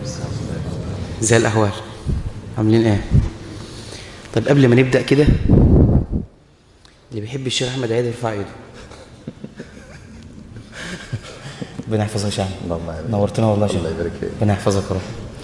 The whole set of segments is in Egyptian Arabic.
زي الأحوال عاملين ايه طيب قبل ما نبدأ كده اللي بيحب الشيخ أحمد عيد يرفع ايده ربنا يحفظك يا شيخ اللهم آمين. نورتنا والله يا شيخ الله يبارك فيك. ربنا يحفظك يا رب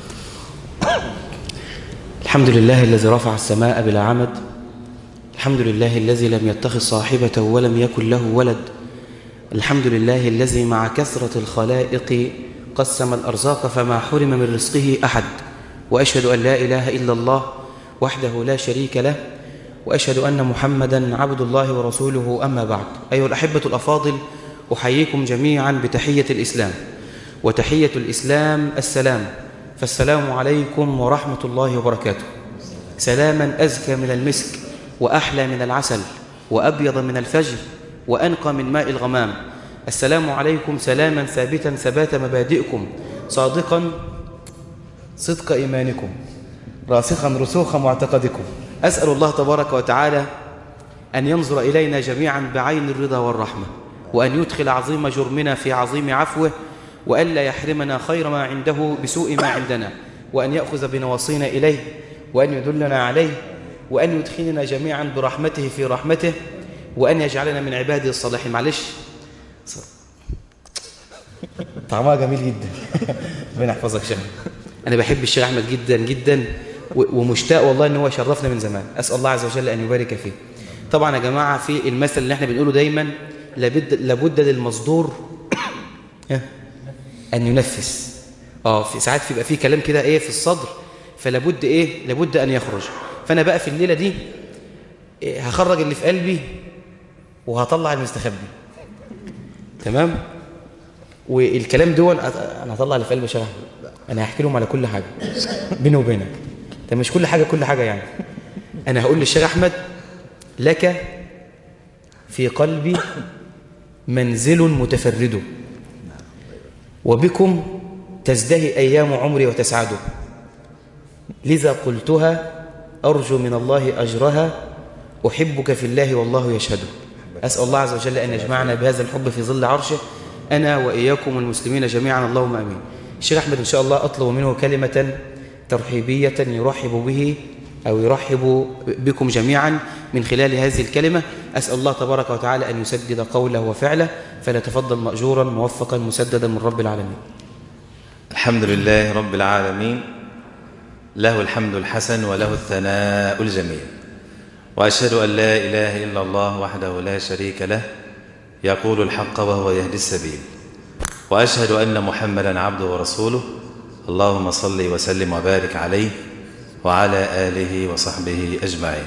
الحمد لله الذي رفع السماء بلا عمد الحمد لله الذي لم يتخذ صاحبة ولم يكن له ولد الحمد لله الذي مع كثرة الخلائق قسم الأرزاق فما حرم من رزقه أحد وأشهد أن لا إله إلا الله وحده لا شريك له وأشهد أن محمدا عبد الله ورسوله أما بعد أيها الأحبة الأفاضل أحييكم جميعا بتحية الإسلام وتحية الإسلام السلام فالسلام عليكم ورحمة الله وبركاته سلاما أزكى من المسك وأحلى من العسل وأبيض من الفجر وأنقى من ماء الغمام السلام عليكم سلاما ثابتا ثبات مبادئكم صادقا صدق إيمانكم راسخا رسوخ معتقدكم أسأل الله تبارك وتعالى أن ينظر إلينا جميعا بعين الرضا والرحمة وأن يدخل عظيم جرمنا في عظيم عفوه وألا يحرمنا خير ما عنده بسوء ما عندنا وأن يأخذ بنواصينا إليه وأن يدلنا عليه وأن يدخلنا جميعا برحمته في رحمته وأن يجعلنا من عباده الصالحين معلش طعمها جميل جدا ربنا يحفظك شيخ انا بحب الشيخ احمد جدا جدا و- ومشتاق والله ان هو شرفنا من زمان اسال الله عز وجل ان يبارك فيه طبعا يا جماعه في المثل اللي احنا بنقوله دايما لابد لابد للمصدور ان ينفس اه في ساعات بيبقى في كلام كده ايه في الصدر فلابد ايه لابد ان يخرج فانا بقى في الليله دي إيه هخرج اللي في قلبي وهطلع المستخبي تمام والكلام دول انا هطلع اللي في قلبي شرح انا هحكي لهم على كل حاجه بيني وبينك ده مش كل حاجه كل حاجه يعني انا هقول للشيخ احمد لك في قلبي منزل متفرد وبكم تزدهي ايام عمري وتسعد لذا قلتها ارجو من الله اجرها احبك في الله والله يشهد اسال الله عز وجل ان يجمعنا بهذا الحب في ظل عرشه انا واياكم المسلمين جميعا اللهم امين الشيخ احمد ان شاء الله اطلب منه كلمه ترحيبيه يرحب به او يرحب بكم جميعا من خلال هذه الكلمه اسال الله تبارك وتعالى ان يسدد قوله وفعله فليتفضل ماجورا موفقا مسددا من رب العالمين الحمد لله رب العالمين له الحمد الحسن وله الثناء الجميل وأشهد أن لا إله إلا الله وحده لا شريك له يقول الحق وهو يهدي السبيل وأشهد أن محمدا عبده ورسوله اللهم صل وسلم وبارك عليه وعلى آله وصحبه أجمعين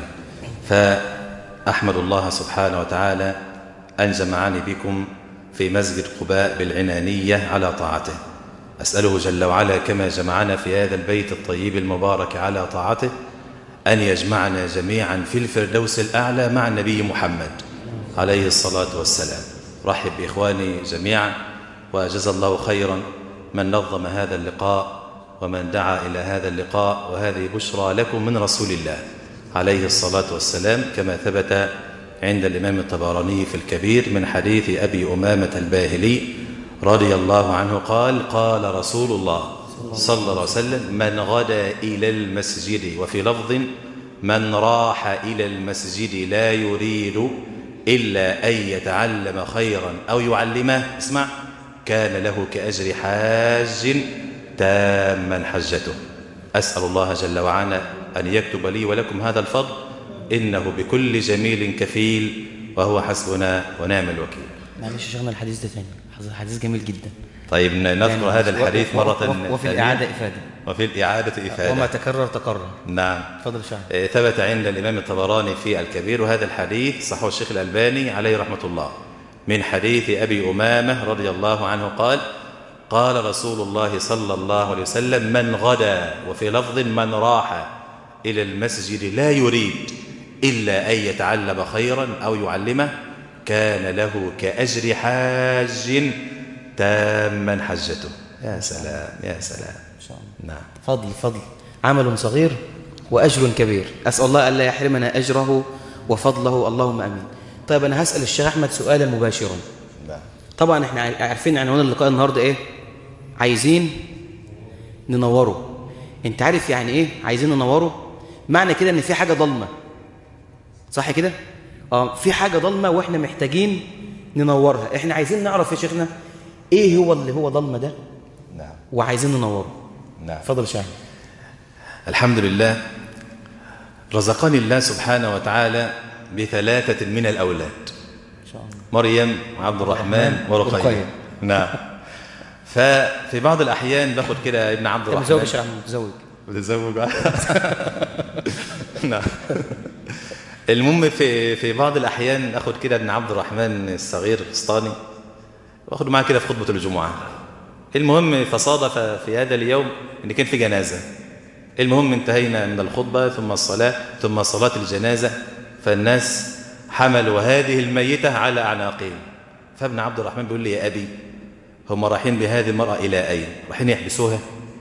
فأحمد الله سبحانه وتعالى أن جمعني بكم في مسجد قباء بالعنانية على طاعته أسأله جل وعلا كما جمعنا في هذا البيت الطيب المبارك على طاعته أن يجمعنا جميعا في الفردوس الأعلى مع النبي محمد عليه الصلاة والسلام رحب بإخواني جميعا وجزا الله خيرا من نظم هذا اللقاء ومن دعا إلى هذا اللقاء وهذه بشرى لكم من رسول الله عليه الصلاة والسلام كما ثبت عند الإمام الطبراني في الكبير من حديث أبي أمامة الباهلي رضي الله عنه قال قال رسول الله صلى الله عليه وسلم من غدا إلى المسجد وفي لفظ من راح إلى المسجد لا يريد إلا أن يتعلم خيرا أو يعلمه اسمع كان له كأجر حاج تاما حجته أسأل الله جل وعلا أن يكتب لي ولكم هذا الفضل إنه بكل جميل كفيل وهو حسبنا ونعم الوكيل معلش شيخنا الحديث ده تاني حديث جميل جدا طيب نذكر يعني هذا الحديث و- و- مرة و- وفي ثانية. الإعادة إفادة وفي الإعادة إفادة وما تكرر تكرر نعم اتفضل يا شيخ آه، ثبت عند الإمام الطبراني في الكبير وهذا الحديث صححه الشيخ الألباني عليه رحمة الله من حديث أبي أمامة رضي الله عنه قال قال رسول الله صلى الله عليه وسلم من غدا وفي لفظ من راح إلى المسجد لا يريد إلا أن يتعلم خيرا أو يعلمه كان له كأجر حاج تاما حجته يا سلام يا سلام إن شاء الله نعم فضل فضل عمل صغير وأجر كبير أسأل الله ألا يحرمنا أجره وفضله اللهم أمين طيب أنا هسأل الشيخ أحمد سؤالا مباشرا نعم طبعا احنا عارفين عنوان اللقاء النهاردة إيه عايزين ننوره انت عارف يعني ايه عايزين ننوره معنى كده ان في حاجه ضلمه صح كده اه في حاجه ضلمه واحنا محتاجين ننورها احنا عايزين نعرف يا شيخنا ايه هو اللي هو ضلمه ده نعم وعايزين ننوره نعم اتفضل يا شيخ الحمد لله رزقني الله سبحانه وتعالى بثلاثة من الأولاد ان شاء الله مريم وعبد الرحمن ورقية ورقية. نعم ففي بعض الأحيان باخد كده ابن عبد انت متزوج يا الرحمن شيخ أحمد، متزوج متزوج نعم المهم في في بعض الأحيان أخد كده ابن عبد الرحمن الصغير الفسطاني وأخده معاه كده في خطبة الجمعة المهم فصادف في هذا اليوم إن كان في جنازة المهم انتهينا من الخطبة ثم الصلاة ثم صلاة الجنازة فالناس حملوا هذه الميتة على أعناقهم فابن عبد الرحمن بيقول لي يا أبي هم رايحين بهذه المرأة إلى أين رايحين يحبسوها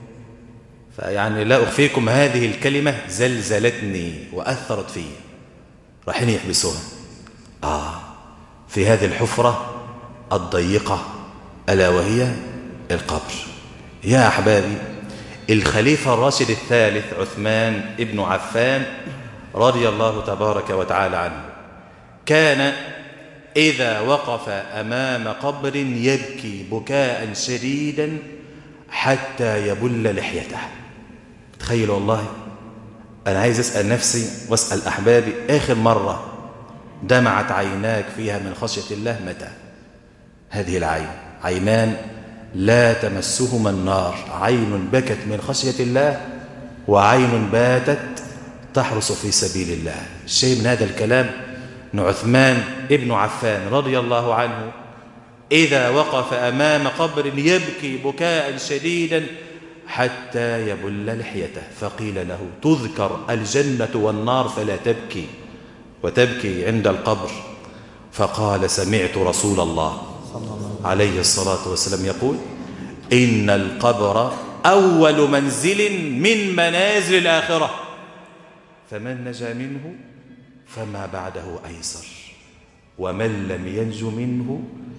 فيعني لا أخفيكم هذه الكلمة زلزلتني وأثرت في رايحين يحبسوها آه في هذه الحفرة الضيقة ألا وهي القبر يا أحبابي الخليفة الراشد الثالث عثمان ابن عفان رضي الله تبارك وتعالى عنه كان إذا وقف أمام قبر يبكي بكاء شديدا حتى يبل لحيته تخيل والله أنا عايز أسأل نفسي وأسأل أحبابي آخر مرة دمعت عيناك فيها من خشية الله متى هذه العين عينان لا تمسهما النار عين بكت من خشية الله وعين باتت تحرس في سبيل الله الشيء من هذا الكلام أن عثمان ابن عفان رضي الله عنه إذا وقف أمام قبر يبكي بكاء شديدا حتى يبل لحيته فقيل له تذكر الجنة والنار فلا تبكي وتبكي عند القبر فقال سمعت رسول الله عليه الصلاة والسلام يقول إن القبر أول منزل من منازل الآخرة فمن نجا منه فما بعده أيسر ومن لم ينج منه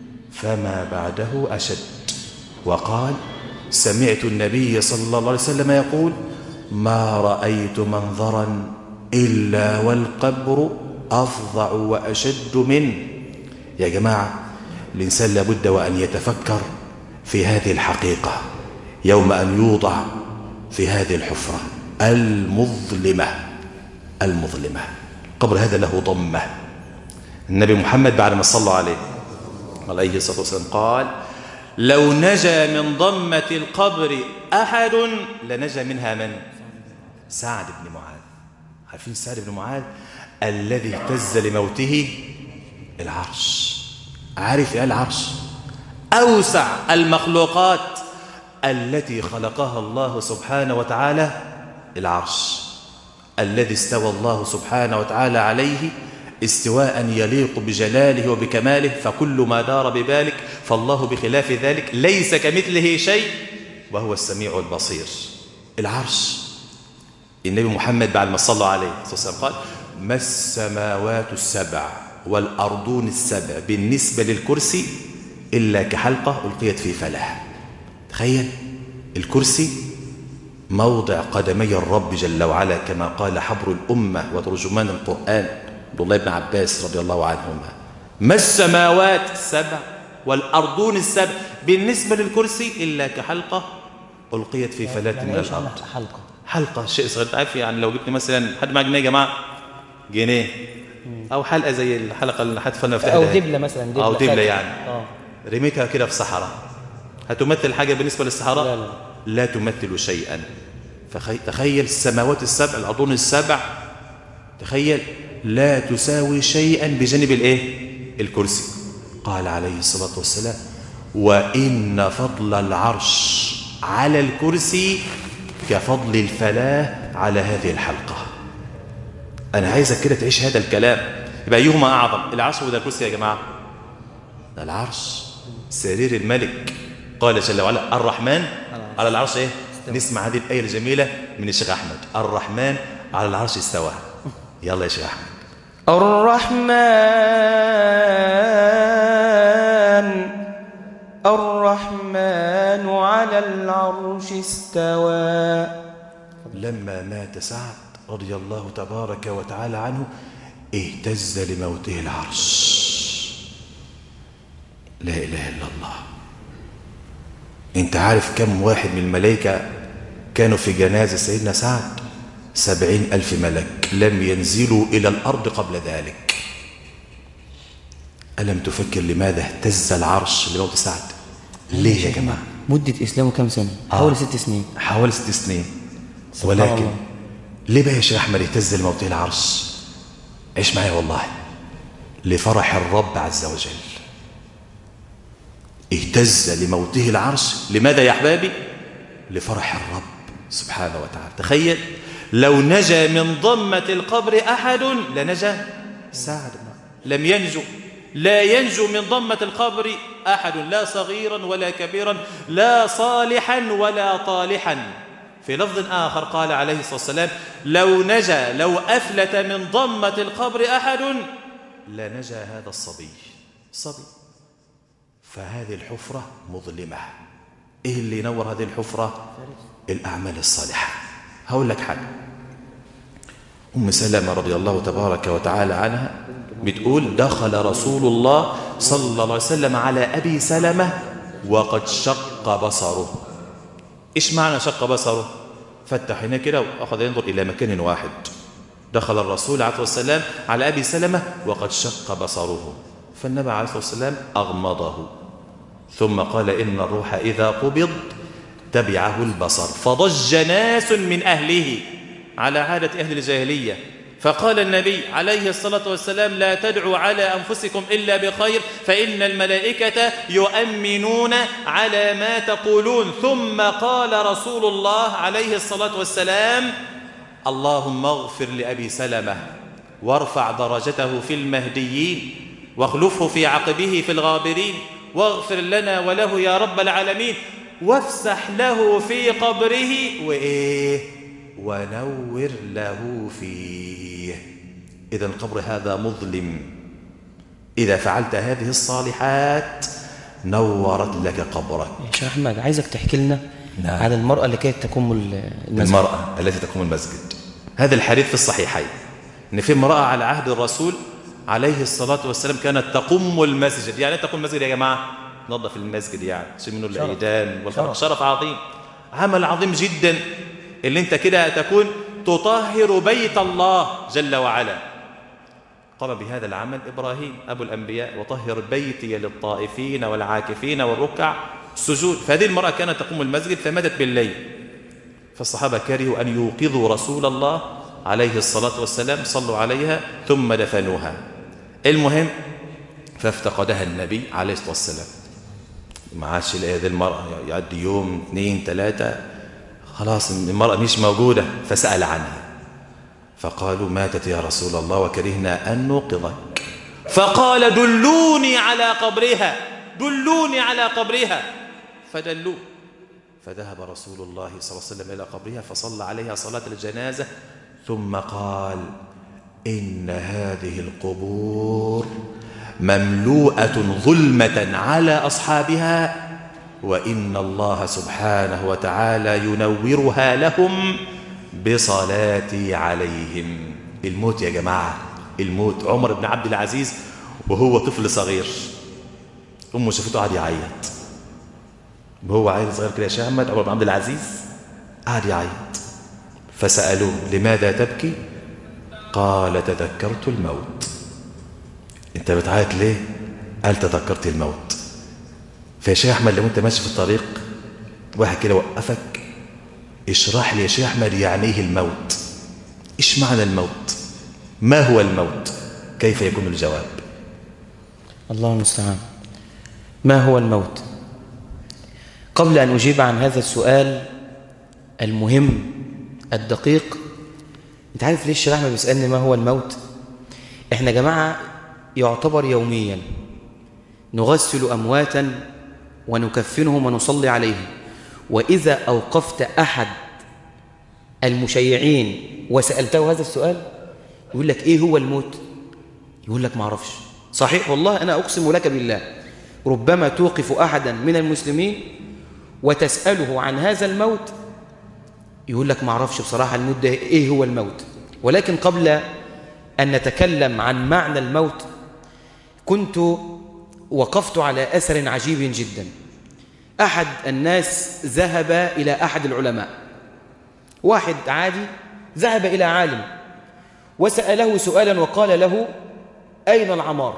فما بعده أشد وقال سمعت النبي صلى الله عليه وسلم يقول ما رأيت منظرا إلا والقبر أفظع وأشد منه يا جماعة الإنسان لابد وأن يتفكر في هذه الحقيقة يوم أن يوضع في هذه الحفرة المظلمة المظلمة القبر هذا له ضمة النبي محمد بعد ما صلى عليه عليه الصلاة والسلام قال لو نجا من ضمة القبر أحد لنجا منها من سعد بن معاذ عارفين سعد بن معاذ الذي اهتز لموته العرش عارف ايه العرش أوسع المخلوقات التي خلقها الله سبحانه وتعالى العرش الذي استوى الله سبحانه وتعالى عليه استواء يليق بجلاله وبكماله فكل ما دار ببالك فالله بخلاف ذلك ليس كمثله شيء وهو السميع البصير العرش النبي محمد بعد ما صلى عليه الصلاة والسلام قال ما السماوات السبع والأرضون السبع بالنسبة للكرسي إلا كحلقة ألقيت في فلاه تخيل الكرسي موضع قدمي الرب جل وعلا كما قال حبر الأمة وترجمان القرآن عبد الله بن عباس رضي الله عنهما ما السماوات السبع والأرضون السبع بالنسبة للكرسي إلا كحلقة ألقيت في فلاة من إيش الأرض حلقة حلقة شيء صغير عارف يعني لو جبت مثلا حد معاه جنيه يا جماعة جنيه أو حلقة زي الحلقة اللي حد فلنا في أو إيدها. دبلة مثلا دبلة أو دبلة فاتحة. يعني اه رميتها كده في صحراء هتمثل حاجة بالنسبة للصحراء لا، لا. لا تمثل شيئا فخي... تخيل السماوات السبع الأرضون السبع تخيل لا تساوي شيئا بجانب الايه الكرسي قال عليه الصلاة والسلام وإن فضل العرش على الكرسي كفضل الفلاة على هذه الحلقة أنا عايزك كده تعيش هذا الكلام يبقى أيهما أعظم العرش ولا الكرسي يا جماعة ده العرش سرير الملك قال جل وعلا الرحمن على العرش ايه نسمع هذه الآية الجميلة من الشيخ أحمد الرحمن على العرش استوى يلا يا شيخ أحمد الرحمن الرحمن على العرش استوى لما مات سعد رضي الله تبارك وتعالى عنه اهتز لموته العرش لا إله إلا الله انت عارف كم واحد من الملائكة كانوا في جنازة سيدنا سعد سبعين ألف ملك لم ينزلوا إلى الأرض قبل ذلك ألم تفكر لماذا اهتز العرش لموت سعد ليه يا جماعة مدة إسلامه كم سنة؟ حوالي ست سنين حوالي ست سنين سبحان ولكن الله. ليه بقى يا شيخ احمد اهتز لموته العرش عيش معايا والله لفرح الرب عز وجل اهتز لموته العرش لماذا يا احبابي لفرح الرب سبحانه وتعالى تخيل لو نجا من ضمة القبر أحد لنجا سعد لم ينجو لا ينجو من ضمة القبر أحد لا صغيرا ولا كبيرا لا صالحا ولا طالحا في لفظ آخر قال عليه الصلاة والسلام لو نجا لو أفلت من ضمة القبر أحد لنجا هذا الصبي صبي فهذه الحفرة مظلمة إيه اللي ينور هذه الحفرة الأعمال الصالحة هقول لك حاجة أم سلمة رضي الله تبارك وتعالى عنها بتقول دخل رسول الله صلى الله عليه وسلم على أبي سلمة وقد شق بصره إيش معنى شق بصره فتح هنا كده وأخذ ينظر إلى مكان واحد دخل الرسول عليه الصلاة والسلام على أبي سلمة وقد شق بصره فالنبي عليه الصلاة والسلام أغمضه ثم قال إن الروح إذا قبض تبعه البصر فضج ناس من أهله على عادة أهل الجاهلية فقال النبي عليه الصلاة والسلام لا تدعوا على أنفسكم إلا بخير فإن الملائكة يؤمنون على ما تقولون ثم قال رسول الله عليه الصلاة والسلام اللهم اغفر لأبي سلمة وارفع درجته في المهديين واخلفه في عقبه في الغابرين واغفر لنا وله يا رب العالمين وافسح له في قبره وإيه ونور له فيه إذا القبر هذا مظلم إذا فعلت هذه الصالحات نورت لك قبرك يا شيخ أحمد عايزك تحكي لنا نعم. عن المرأة اللي كانت تقوم المسجد المرأة التي تقوم المسجد هذا الحديث في الصحيحين إن في امرأة على عهد الرسول عليه الصلاة والسلام كانت تقوم المسجد يعني إيه تقوم المسجد يا جماعة نظف المسجد يعني شيل منه الأيدان والخرق شرف. شرف عظيم عمل عظيم جدا اللي انت كده تكون تطهر بيت الله جل وعلا قام بهذا العمل إبراهيم أبو الأنبياء وطهر بيتي للطائفين والعاكفين والركع السجود فهذه المرأة كانت تقوم المسجد فماتت بالليل فالصحابة كرهوا أن يوقظوا رسول الله عليه الصلاة والسلام صلوا عليها ثم دفنوها المهم فافتقدها النبي عليه الصلاة والسلام ما عادش يلاقي هذه المرأة يعدي يوم اثنين ثلاثة خلاص المرأة مش موجودة فسأل عنها فقالوا ماتت يا رسول الله وكرهنا أن نوقظك فقال دلوني على قبرها دلوني على قبرها فدلوه فذهب رسول الله صلى الله عليه وسلم إلى قبرها فصلى عليها صلاة الجنازة ثم قال إن هذه القبور مملوءة ظلمة على أصحابها وإن الله سبحانه وتعالى ينورها لهم بصلاتي عليهم الموت يا جماعة الموت عمر بن عبد العزيز وهو طفل صغير أمه شافته قعد يعيط وهو عيل صغير كده يا شيخ أحمد عمر بن عبد العزيز قعد يعيط فسألوه لماذا تبكي قال تذكرت الموت انت بتعيط ليه قال تذكرت الموت فيا شيخ احمد لو انت ماشي في الطريق واحد كده وقفك اشرح لي يا شيخ احمد يعني ايه الموت ايش معنى الموت ما هو الموت كيف يكون الجواب الله المستعان ما هو الموت قبل أن أجيب عن هذا السؤال المهم الدقيق أنت عارف ليه الشيخ أحمد بيسألني ما هو الموت إحنا جماعة يعتبر يوميا نغسل أمواتا ونكفنهم ونصلي عليهم وإذا أوقفت أحد المشيعين وسألته هذا السؤال يقول لك إيه هو الموت يقول لك ما اعرفش صحيح والله أنا أقسم لك بالله ربما توقف أحدا من المسلمين وتسأله عن هذا الموت يقول لك ما اعرفش بصراحة الموت ده إيه هو الموت ولكن قبل أن نتكلم عن معنى الموت كنت وقفت على أثر عجيب جدا أحد الناس ذهب إلى أحد العلماء واحد عادي ذهب إلى عالم وسأله سؤالا وقال له أين العمار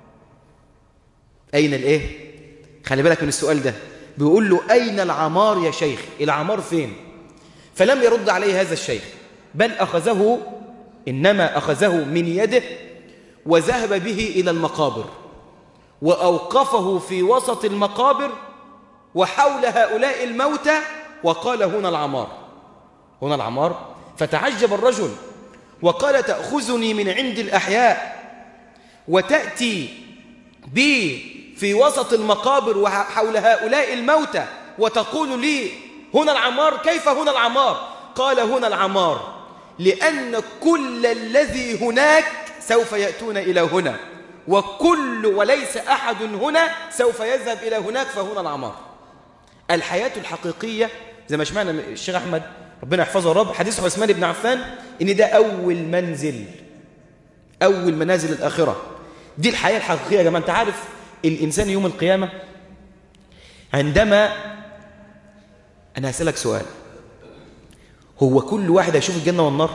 أين الإيه خلي بالك من السؤال ده بيقول له أين العمار يا شيخ العمار فين فلم يرد عليه هذا الشيخ بل أخذه إنما أخذه من يده وذهب به إلى المقابر وأوقفه في وسط المقابر وحول هؤلاء الموتى وقال هنا العمار هنا العمار فتعجب الرجل وقال تأخذني من عند الأحياء وتأتي بي في وسط المقابر وحول هؤلاء الموتى وتقول لي هنا العمار كيف هنا العمار قال هنا العمار لأن كل الذي هناك سوف يأتون إلى هنا وكل وليس أحد هنا سوف يذهب إلى هناك فهنا العمار الحياة الحقيقية زي ما سمعنا الشيخ أحمد ربنا يحفظه الرب حديث عثمان بن عفان إن ده أول منزل أول منازل الآخرة دي الحياة الحقيقية يا جماعة أنت عارف الإنسان يوم القيامة عندما أنا هسألك سؤال هو كل واحد هيشوف الجنة والنار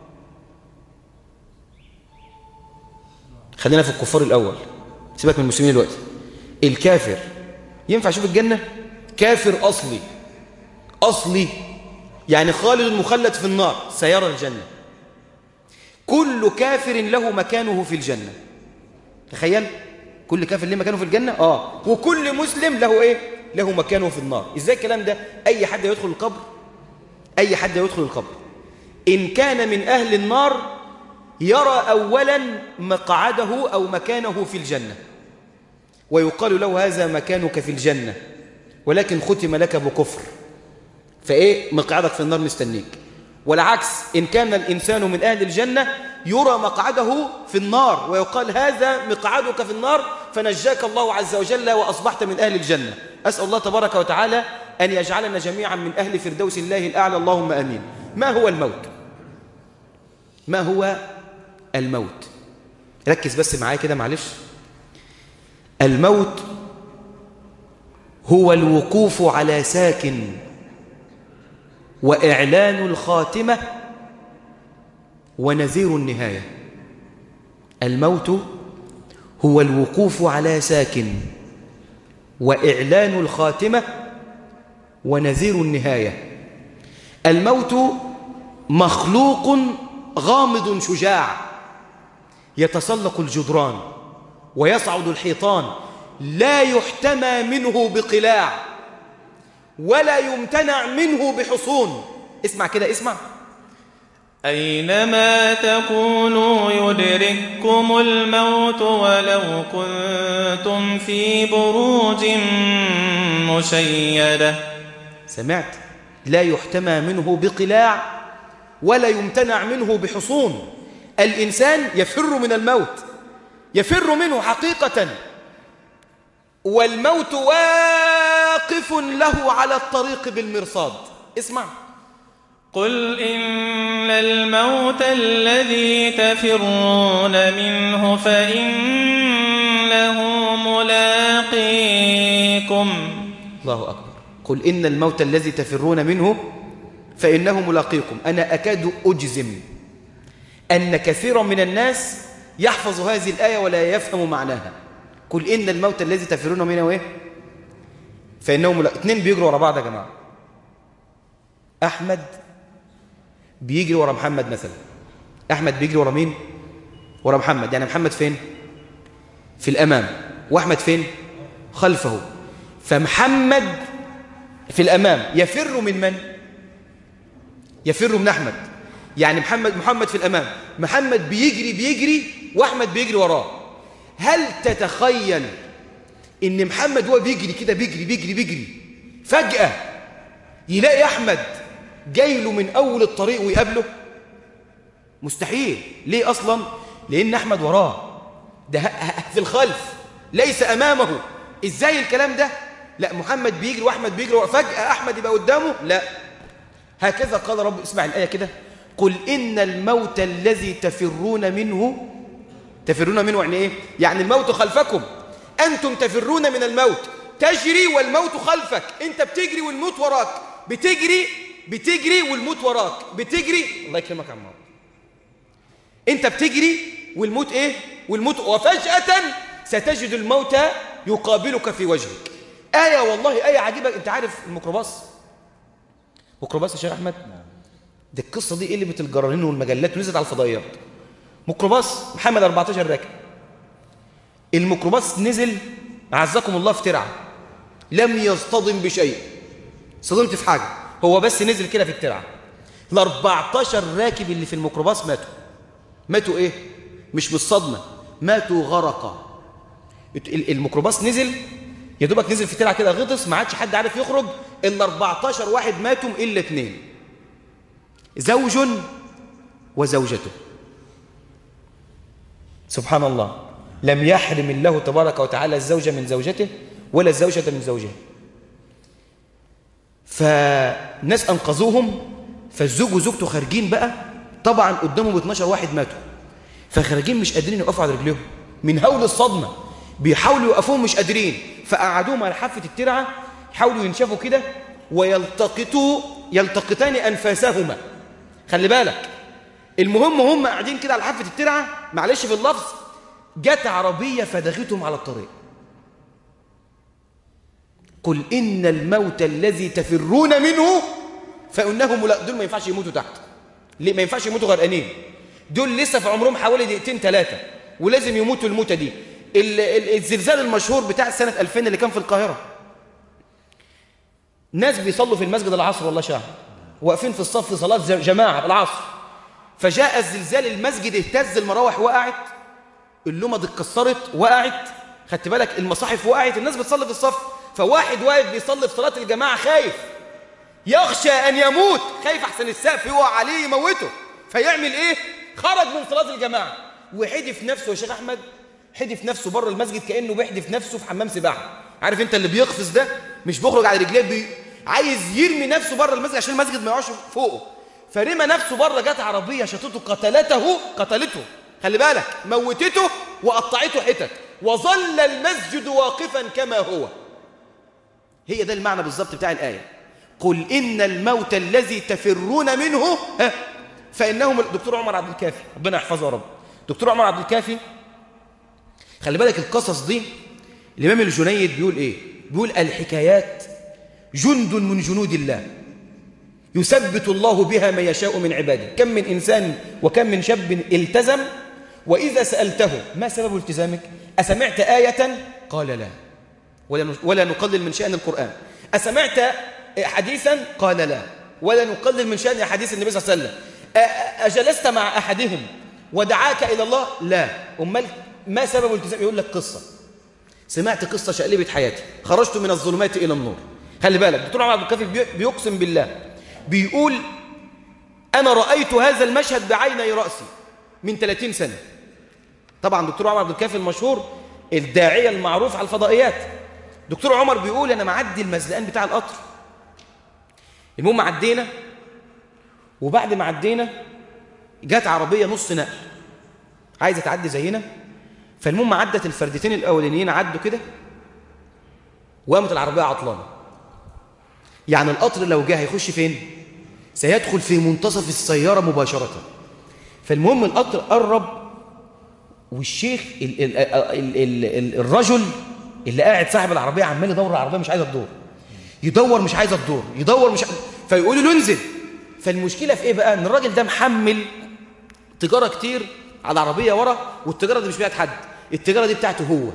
خلينا في الكفار الأول سيبك من المسلمين دلوقتي الكافر ينفع يشوف الجنة كافر أصلي أصلي يعني خالد مخلد في النار سيرى الجنة كل كافر له مكانه في الجنة تخيل كل كافر له مكانه في الجنة آه وكل مسلم له إيه له مكانه في النار إزاي الكلام ده أي حد يدخل القبر أي حد يدخل القبر إن كان من أهل النار يرى أولا مقعده أو مكانه في الجنة ويقال له هذا مكانك في الجنة ولكن ختم لك بكفر فإيه مقعدك في النار مستنيك والعكس إن كان الإنسان من أهل الجنة يرى مقعده في النار ويقال هذا مقعدك في النار فنجاك الله عز وجل وأصبحت من أهل الجنة أسأل الله تبارك وتعالى أن يجعلنا جميعا من أهل فردوس الله الأعلى اللهم أمين ما هو الموت؟ ما هو الموت؟ ركز بس معايا كده معلش الموت هو الوقوف على ساكن وإعلان الخاتمة ونذير النهاية الموت هو الوقوف على ساكن وإعلان الخاتمة ونذير النهاية الموت مخلوق غامض شجاع يتسلق الجدران ويصعد الحيطان لا يحتمى منه بقلاع ولا يمتنع منه بحصون اسمع كده اسمع أينما تكونوا يدرككم الموت ولو كنتم في بروج مشيدة سمعت لا يحتمى منه بقلاع ولا يمتنع منه بحصون الإنسان يفر من الموت يفر منه حقيقة والموت واقف له على الطريق بالمرصاد اسمع قل إن الموت الذي تفرون منه فإنه ملاقيكم الله أكبر قل إن الموت الذي تفرون منه فإنه ملاقيكم أنا أكاد أجزم أن كثيرا من الناس يحفظ هذه الآية ولا يفهم معناها قل إن الموت الذي تفرون منه إيه فإنه ملاقيكم اثنين بيجروا ورا بعض يا جماعة أحمد بيجري ورا محمد مثلا أحمد بيجري ورا مين ورا محمد يعني محمد فين في الأمام وأحمد فين خلفه فمحمد في الأمام يفر من من يفر من أحمد يعني محمد محمد في الأمام محمد بيجري بيجري وأحمد بيجري وراه هل تتخيل إن محمد هو بيجري كده بيجري بيجري بيجري فجأة يلاقي أحمد جاي له من أول الطريق ويقابله مستحيل ليه أصلا لأن أحمد وراه ده في الخلف ليس أمامه ازاي الكلام ده لا محمد بيجري واحمد بيجري وفجاه احمد يبقى قدامه لا هكذا قال رب اسمع الايه كده قل ان الموت الذي تفرون منه تفرون منه يعني ايه يعني الموت خلفكم انتم تفرون من الموت تجري والموت خلفك انت بتجري والموت وراك بتجري بتجري والموت وراك بتجري الله يكرمك يا عمار انت بتجري والموت ايه والموت وفجأة ستجد الموت يقابلك في وجهك آية والله آية عجيبة انت عارف الميكروباص ميكروباص يا شيخ احمد دي القصة دي قلبت الجرانين والمجلات ونزلت على الفضائيات ميكروباص محمد 14 راكب الميكروباص نزل عزكم الله في ترعه لم يصطدم بشيء صدمت في حاجة هو بس نزل كده في الترعه ال 14 راكب اللي في الميكروباص ماتوا ماتوا ايه مش بالصدمة ماتوا غرقا الميكروباص نزل يا دوبك نزل في ترعه كده غطس ما عادش حد عارف يخرج الا 14 واحد ماتوا الا اثنين زوج وزوجته سبحان الله لم يحرم الله تبارك وتعالى الزوجة من زوجته ولا الزوجة من زوجها فناس أنقذوهم فالزوج وزوجته خارجين بقى طبعا قدامهم 12 واحد ماتوا فخارجين مش قادرين يقفوا على رجليهم من هول الصدمة بيحاولوا يوقفوهم مش قادرين فقعدوهم على حافة الترعة يحاولوا ينشفوا كده ويلتقطوا يلتقطان أنفاسهما خلي بالك المهم هم قاعدين كده على حافة الترعة معلش في اللفظ جت عربية فدغتهم على الطريق قل إن الموت الذي تفرون منه فإنه ملا... دول ما ينفعش يموتوا تحت ليه ما ينفعش يموتوا غرقانين دول لسه في عمرهم حوالي دقيقتين ثلاثة ولازم يموتوا الموتة دي ال... ال... الزلزال المشهور بتاع سنة 2000 اللي كان في القاهرة ناس بيصلوا في المسجد العصر والله شاهد واقفين في الصف صلاة جماعة العصر فجاء الزلزال المسجد اهتز المراوح وقعت اللمض اتكسرت وقعت خدت بالك المصاحف وقعت الناس بتصلي في الصف فواحد واقف بيصلي في صلاة الجماعة خايف يخشى أن يموت خايف أحسن السقف يقع عليه يموته فيعمل إيه؟ خرج من صلاة الجماعة وحدف نفسه يا شيخ أحمد حدف نفسه بره المسجد كأنه بيحدف نفسه في حمام سباحة عارف أنت اللي بيقفز ده مش بيخرج على رجليه بي... عايز يرمي نفسه بره المسجد عشان المسجد ما يقعش فوقه فرمى نفسه بره جت عربية شطته قتلته قتلته خلي بالك موتته وقطعته حتت وظل المسجد واقفا كما هو هي ده المعنى بالظبط بتاع الآية قل إن الموت الذي تفرون منه ها فإنهم دكتور عمر عبد الكافي ربنا يحفظه يا رب دكتور عمر عبد الكافي خلي بالك القصص دي الإمام الجنيد بيقول إيه بيقول الحكايات جند من جنود الله يثبت الله بها ما يشاء من عباده كم من إنسان وكم من شاب التزم وإذا سألته ما سبب التزامك أسمعت آية قال لا ولا ولا نقلل من شأن القرآن أسمعت حديثا قال لا ولا نقلل من شأن حديث النبي صلى الله عليه وسلم أجلست مع أحدهم ودعاك إلى الله لا أمال ما سبب التزام يقول لك قصة سمعت قصة شقلبت حياتي خرجت من الظلمات إلى النور خلي بالك دكتور عمر عبد الكافي بيقسم بالله بيقول أنا رأيت هذا المشهد بعيني رأسي من 30 سنة طبعا دكتور عمر عبد الكافي المشهور الداعية المعروف على الفضائيات دكتور عمر بيقول أنا معدي المزلقان بتاع القطر المهم عدينا وبعد ما عدينا جت عربية نص نقل عايزة تعدي زينا فالمهم عدت الفردتين الأولانيين عدوا كده وقامت العربية عطلانة يعني القطر لو جه هيخش فين سيدخل في منتصف السيارة مباشرة فالمهم القطر قرب والشيخ ال ال ال ال ال الرجل اللي قاعد صاحب العربية عمال يدور العربية مش عايزة تدور يدور مش عايزة تدور يدور مش فيقولوا له انزل فالمشكلة في ايه بقى ان الراجل ده محمل تجارة كتير على العربية ورا والتجارة دي مش بتاعت حد التجارة دي بتاعته هو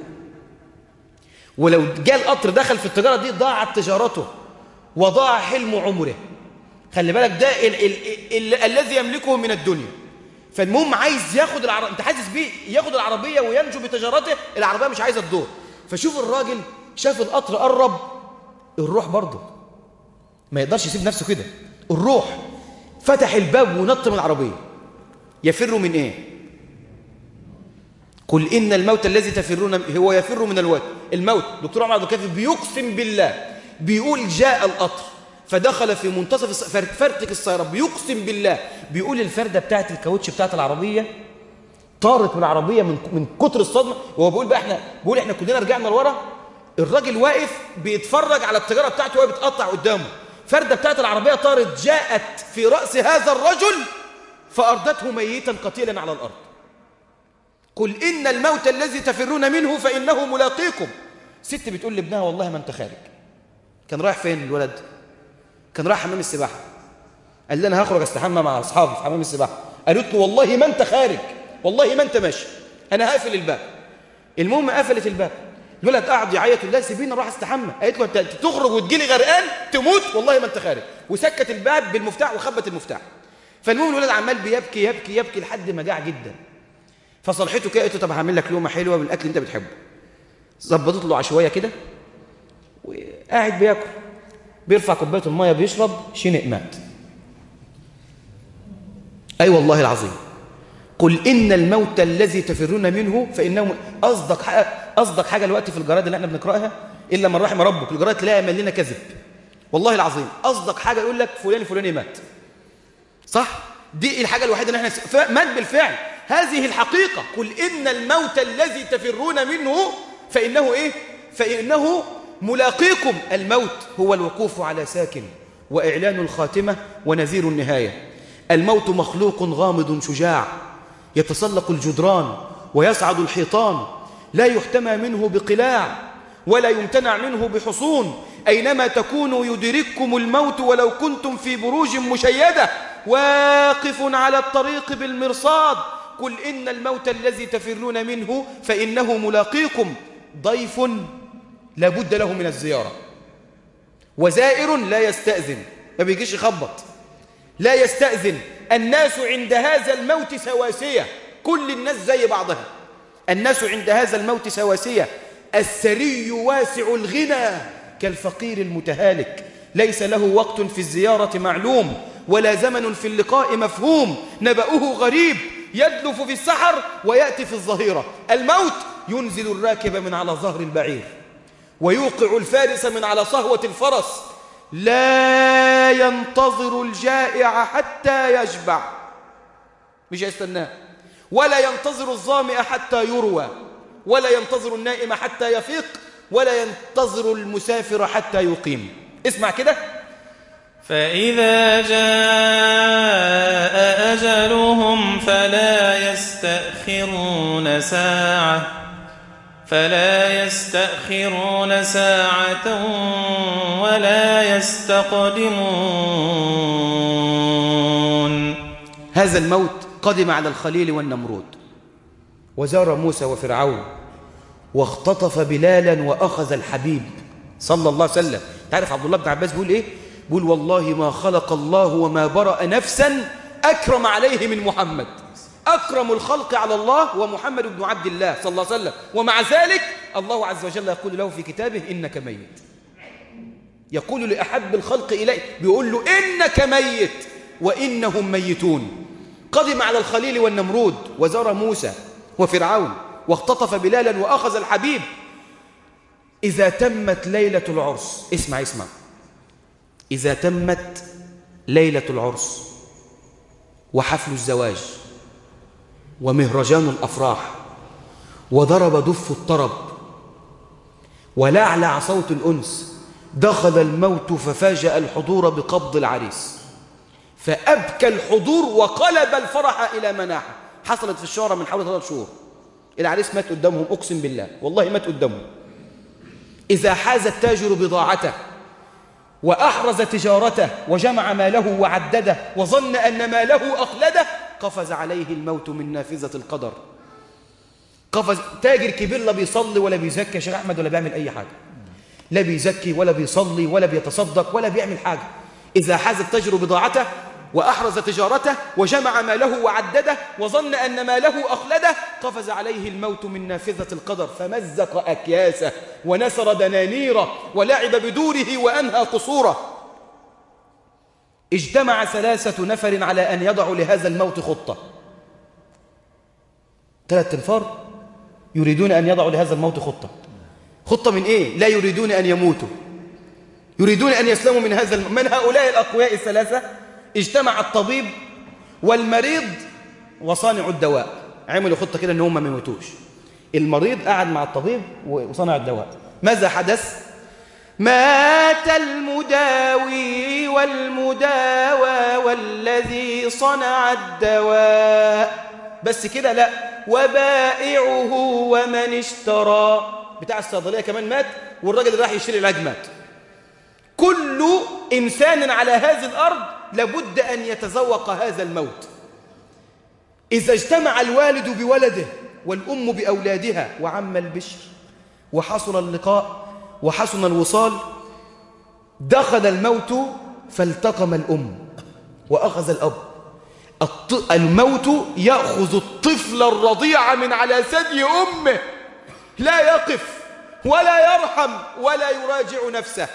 ولو جاء القطر دخل في التجارة دي ضاعت تجارته وضاع حلم عمره خلي بالك ده ال ال ال ال الذي يملكه من الدنيا فالمهم عايز ياخد العربية انت حاسس بيه ياخد العربية وينجو بتجارته العربية مش عايزة تدور فشوف الراجل شاف القطر قرب الروح برضه ما يقدرش يسيب نفسه كده الروح فتح الباب ونط من العربية يفر من ايه قل إن الموت الذي تفرون هو يفر من الموت الموت دكتور عمر عبد الكافي بيقسم بالله بيقول جاء القطر فدخل في منتصف الس- فر- فرتك السيارة بيقسم بالله بيقول الفردة بتاعت الكاوتش بتاعت العربية طارت من العربية من من كتر الصدمة وهو بيقول بقى احنا بيقول احنا كلنا رجعنا لورا الراجل واقف بيتفرج على التجارة بتاعته وهي بتقطع قدامه فردة بتاعت العربية طارت جاءت في رأس هذا الرجل فأردته ميتا قتيلا على الأرض قل إن الموت الذي تفرون منه فإنه ملاقيكم ست بتقول لابنها والله ما انت خارج كان رايح فين الولد كان رايح حمام السباحة قال لي انا هخرج استحمى مع اصحابي في حمام السباحة قالت له والله ما انت خارج والله ما انت ماشي انا هقفل الباب المهم قفلت الباب الولد قعد يعيط لا سيبيني اروح استحمى قالت له انت أنت تخرج وتجيلي غرقان تموت والله ما انت خارج وسكت الباب بالمفتاح وخبت المفتاح فالمهم الولد عمال بيبكي يبكي يبكي لحد ما جاع جدا فصلحته كده قالت له طب هعمل لك لقمه حلوه من الاكل اللي انت بتحبه ظبطت له عشوائيه كده وقاعد بياكل بيرفع كوبايه الميه بيشرب شنق مات اي أيوة والله العظيم قل ان الموت الذي تفرون منه فانه اصدق حاجه اصدق حاجه الوقت في الجرائد اللي احنا بنقراها الا من رحم ربك الجرائد تلاقيها مليانه كذب والله العظيم اصدق حاجه يقول لك فلان الفلاني مات صح دي الحاجه الوحيده اللي احنا س- ف- مات بالفعل هذه الحقيقه قل ان الموت الذي تفرون منه فانه ايه فانه ملاقيكم الموت هو الوقوف على ساكن واعلان الخاتمه ونذير النهايه الموت مخلوق غامض شجاع يتسلق الجدران ويصعد الحيطان لا يحتمى منه بقلاع ولا يمتنع منه بحصون أينما تكونوا يدرككم الموت ولو كنتم في بروج مشيدة واقف على الطريق بالمرصاد قل إن الموت الذي تفرون منه فإنه ملاقيكم ضيف لا بد له من الزيارة وزائر لا يستأذن ما بيجيش يخبط لا يستأذن الناس عند هذا الموت سواسية كل الناس زي بعضها الناس عند هذا الموت سواسية الثري واسع الغنى كالفقير المتهالك ليس له وقت في الزيارة معلوم ولا زمن في اللقاء مفهوم نبأه غريب يدلف في السحر ويأتي في الظهيرة الموت ينزل الراكب من على ظهر البعير ويوقع الفارس من على صهوة الفرس لا ينتظر الجائع حتى يشبع مش هيستناه ولا ينتظر الظامئ حتى يروى ولا ينتظر النائم حتى يفيق ولا ينتظر المسافر حتى يقيم اسمع كده فإذا جاء أجلهم فلا يستأخرون ساعة فلا يستأخرون ساعة ولا يستقدمون هذا الموت قدم على الخليل والنمرود وزار موسى وفرعون واختطف بلالا وأخذ الحبيب صلى الله عليه وسلم تعرف عبد الله بن عباس بيقول إيه؟ بيقول والله ما خلق الله وما برأ نفسا أكرم عليه من محمد أكرم الخلق على الله هو محمد بن عبد الله صلى الله عليه وسلم ومع ذلك الله عز وجل يقول له في كتابه إنك ميت يقول لأحب الخلق إليه بيقول له إنك ميت وإنهم ميتون قدم على الخليل والنمرود وزار موسى وفرعون واختطف بلالا وأخذ الحبيب إذا تمت ليلة العرس اسمع اسمع إذا تمت ليلة العرس وحفل الزواج ومهرجان الأفراح وضرب دف الطرب ولعلع صوت الأنس دخل الموت ففاجأ الحضور بقبض العريس فأبكى الحضور وقلب الفرح إلى مناحة حصلت في الشارع من حوالي ثلاث شهور العريس مات قدامهم أقسم بالله والله مات قدامهم إذا حاز التاجر بضاعته وأحرز تجارته وجمع ماله وعدده وظن أن ماله أخلده قفز عليه الموت من نافذة القدر قفز تاجر كبير لا بيصلي ولا بيزكي يا شيخ أحمد ولا بيعمل أي حاجة لا بيزكي ولا بيصلي ولا بيتصدق ولا بيعمل حاجة إذا حاز التاجر بضاعته وأحرز تجارته وجمع ماله وعدده وظن أن ماله أخلده قفز عليه الموت من نافذة القدر فمزق أكياسه ونسر دنانيره ولعب بدوره وأنهى قصوره اجتمع ثلاثة نفر على أن يضعوا لهذا الموت خطة ثلاث تنفار يريدون أن يضعوا لهذا الموت خطة خطة من إيه؟ لا يريدون أن يموتوا يريدون أن يسلموا من هذا الم... من هؤلاء الأقوياء الثلاثة اجتمع الطبيب والمريض وصانع الدواء عملوا خطة كده أن هم ما يموتوش المريض قعد مع الطبيب وصانع الدواء ماذا حدث؟ مات المداوي والمداوى والذي صنع الدواء بس كده لا وبائعه ومن اشترى بتاع الصيدلية كمان مات والراجل اللي راح يشتري العلاج مات كل إنسان على هذه الأرض لابد أن يتذوق هذا الموت إذا اجتمع الوالد بولده والأم بأولادها وعم البشر وحصل اللقاء وحسن الوصال دخل الموت فالتقم الأم وأخذ الأب الط... الموت يأخذ الطفل الرضيع من على ثدي أمه لا يقف ولا يرحم ولا يراجع نفسه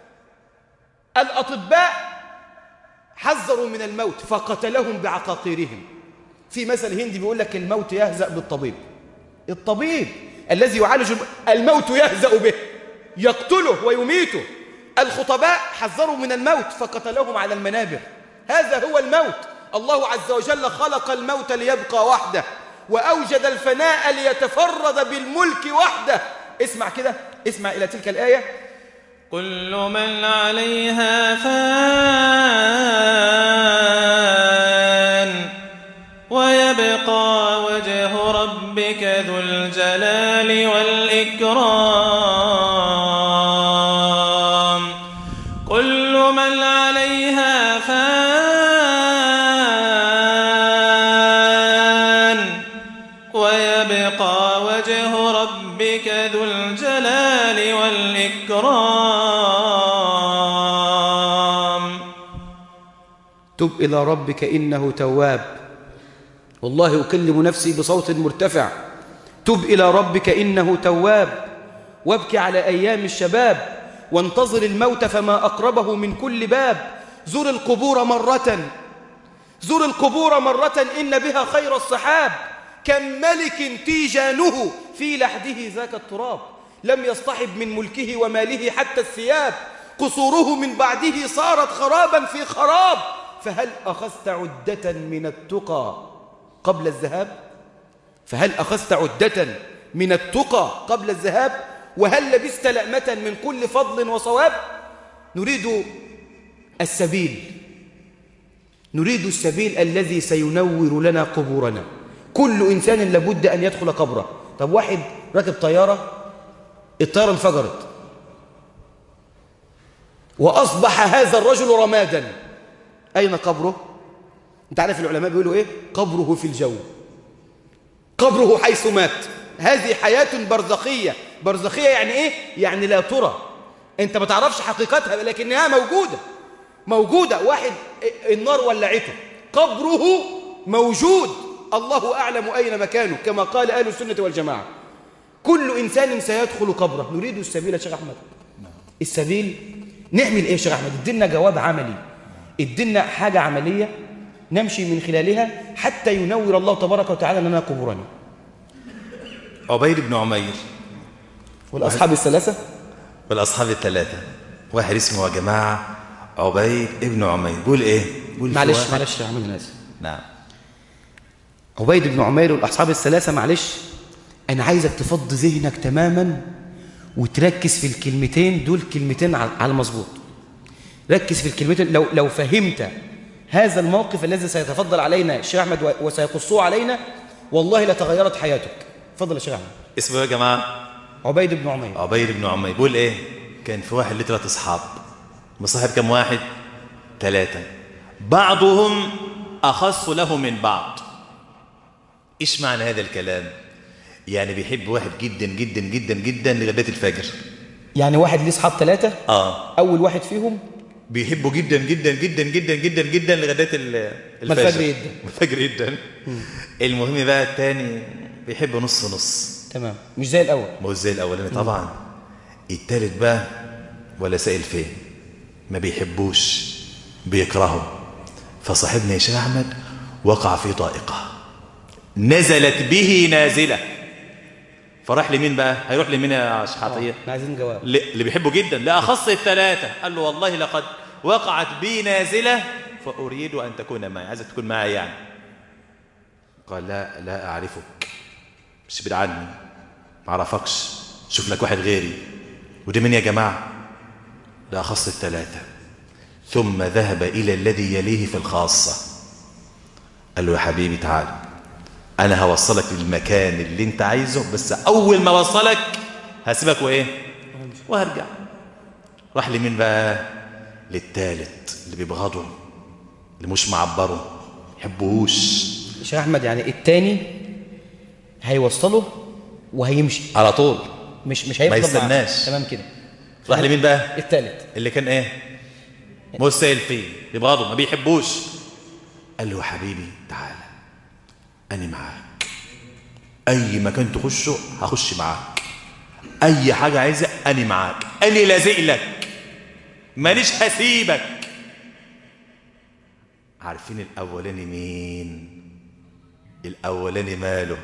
الأطباء حذروا من الموت فقتلهم بعقاقيرهم في مثل هندي بيقول لك الموت يهزأ بالطبيب الطبيب الذي يعالج الموت يهزأ به يقتله ويميته الخطباء حذروا من الموت فقتلهم على المنابر هذا هو الموت الله عز وجل خلق الموت ليبقى وحده وأوجد الفناء ليتفرد بالملك وحده اسمع كده اسمع إلى تلك الآية كل من عليها فان ويبقى وجه ربك ذو الجلال والإكرام كل من عليها فان ويبقى وجه ربك ذو الجلال والإكرام تب إلى ربك إنه تواب والله أكلم نفسي بصوت مرتفع تب إلى ربك إنه تواب وابكي على أيام الشباب وانتظر الموت فما أقربه من كل باب زر القبور مرة زر القبور مرة إن بها خير الصحاب كم ملك تيجانه في لحده ذاك التراب لم يصطحب من ملكه وماله حتى الثياب قصوره من بعده صارت خرابا في خراب فهل أخذت عدة من التقى قبل الذهاب فهل أخذت عدة من التقى قبل الذهاب وهل لبست لأمة من كل فضل وصواب نريد السبيل نريد السبيل الذي سينور لنا قبورنا كل إنسان لابد أن يدخل قبره طب واحد راكب طيارة الطيارة انفجرت وأصبح هذا الرجل رمادا أين قبره؟ أنت عارف العلماء بيقولوا إيه؟ قبره في الجو قبره حيث مات هذه حياة برزخية برزخية يعني إيه؟ يعني لا ترى أنت ما تعرفش حقيقتها لكنها موجودة موجودة واحد النار ولعته قبره موجود الله أعلم أين مكانه كما قال أهل السنة والجماعة كل إنسان سيدخل قبره نريد السبيل يا شيخ أحمد السبيل نعمل إيه يا شيخ أحمد ادينا جواب عملي ادينا حاجة عملية نمشي من خلالها حتى ينور الله تبارك وتعالى لنا قبورنا عبيد بن عمير والأصحاب الثلاثة والأصحاب الثلاثة واحد اسمه يا جماعة عبيد ابن عمير بيقول إيه؟ بيقول في معلش واحد- معلش يا عم أنا آسف نعم عبيد بن عمير والأصحاب الثلاثة معلش أنا عايزك تفض ذهنك تماما وتركز في الكلمتين دول كلمتين على على المظبوط ركز في الكلمتين لو لو فهمت هذا الموقف الذي سيتفضل علينا الشيخ أحمد و- وسيقصه علينا والله لتغيرت حياتك اتفضل يا شيخ أحمد اسمه يا جماعة عبيد بن عمير عبيد بن عمير بيقول إيه؟ كان في واحد له ثلاث أصحاب مصاحب كم واحد؟ ثلاثة بعضهم أخص له من بعض إيش معنى هذا الكلام؟ يعني بيحب واحد جدا جدا جدا جدا لغاية الفجر يعني واحد ليه أصحاب ثلاثة آه أول واحد فيهم بيحبه جدا جدا جدا جدا جدا جدا لغايه ال- ما الفجر يدن. الفجر جدا المهم بقى الثاني بيحبه نص نص تمام مش زي الأول ما هو زي الاولاني طبعا التالت بقى ولا سائل فين ما بيحبوش بيكرهه فصاحبنا يا شيخ احمد وقع في ضائقه نزلت به نازله فراح لمين بقى هيروح لمين يا شحاطيه احنا عايزين جواب ل- اللي بيحبه جدا لأخص الثلاثة قال له والله لقد وقعت بي نازلة فأريد أن تكون معي عايزك تكون معي يعني قال لا لا أعرفك مش بعيد عني ما أعرفكش شوف لك واحد غيري ودي مين يا جماعة ده أخص الثلاثة ثم ذهب إلى الذي يليه في الخاصة قال له يا حبيبي تعال أنا هوصلك للمكان اللي أنت عايزه بس أول ما وصلك هسيبك وإيه وهرجع راح لمين بقى للتالت اللي بيبغضه اللي مش معبره يحبوش شيخ احمد يعني التاني هيوصله وهيمشي على طول مش مش هيفضل معاه. يستناش. تمام كده راح لمين بقى التالت اللي كان ايه مسائل فيه يبغضه ما بيحبوش قال له يا حبيبي تعالى أنا معاك أي مكان تخشه هخش معاك أي حاجة عايزة أنا معاك أنا لازق لك مانيش هسيبك عارفين الأولاني مين الأولاني ماله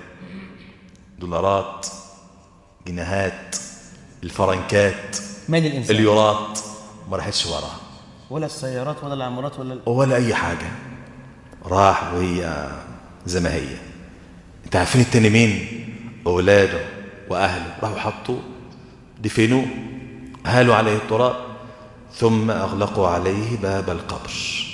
دولارات جنيهات الفرنكات من الانسان اليورات ما راحتش وراه ولا السيارات ولا العمارات ولا ال- ولا أي حاجة راح وهي زي ما هي انت عارفين التاني مين أولاده وأهله راحوا حطوا دفنوه هالوا عليه التراب ثم أغلقوا عليه باب القبر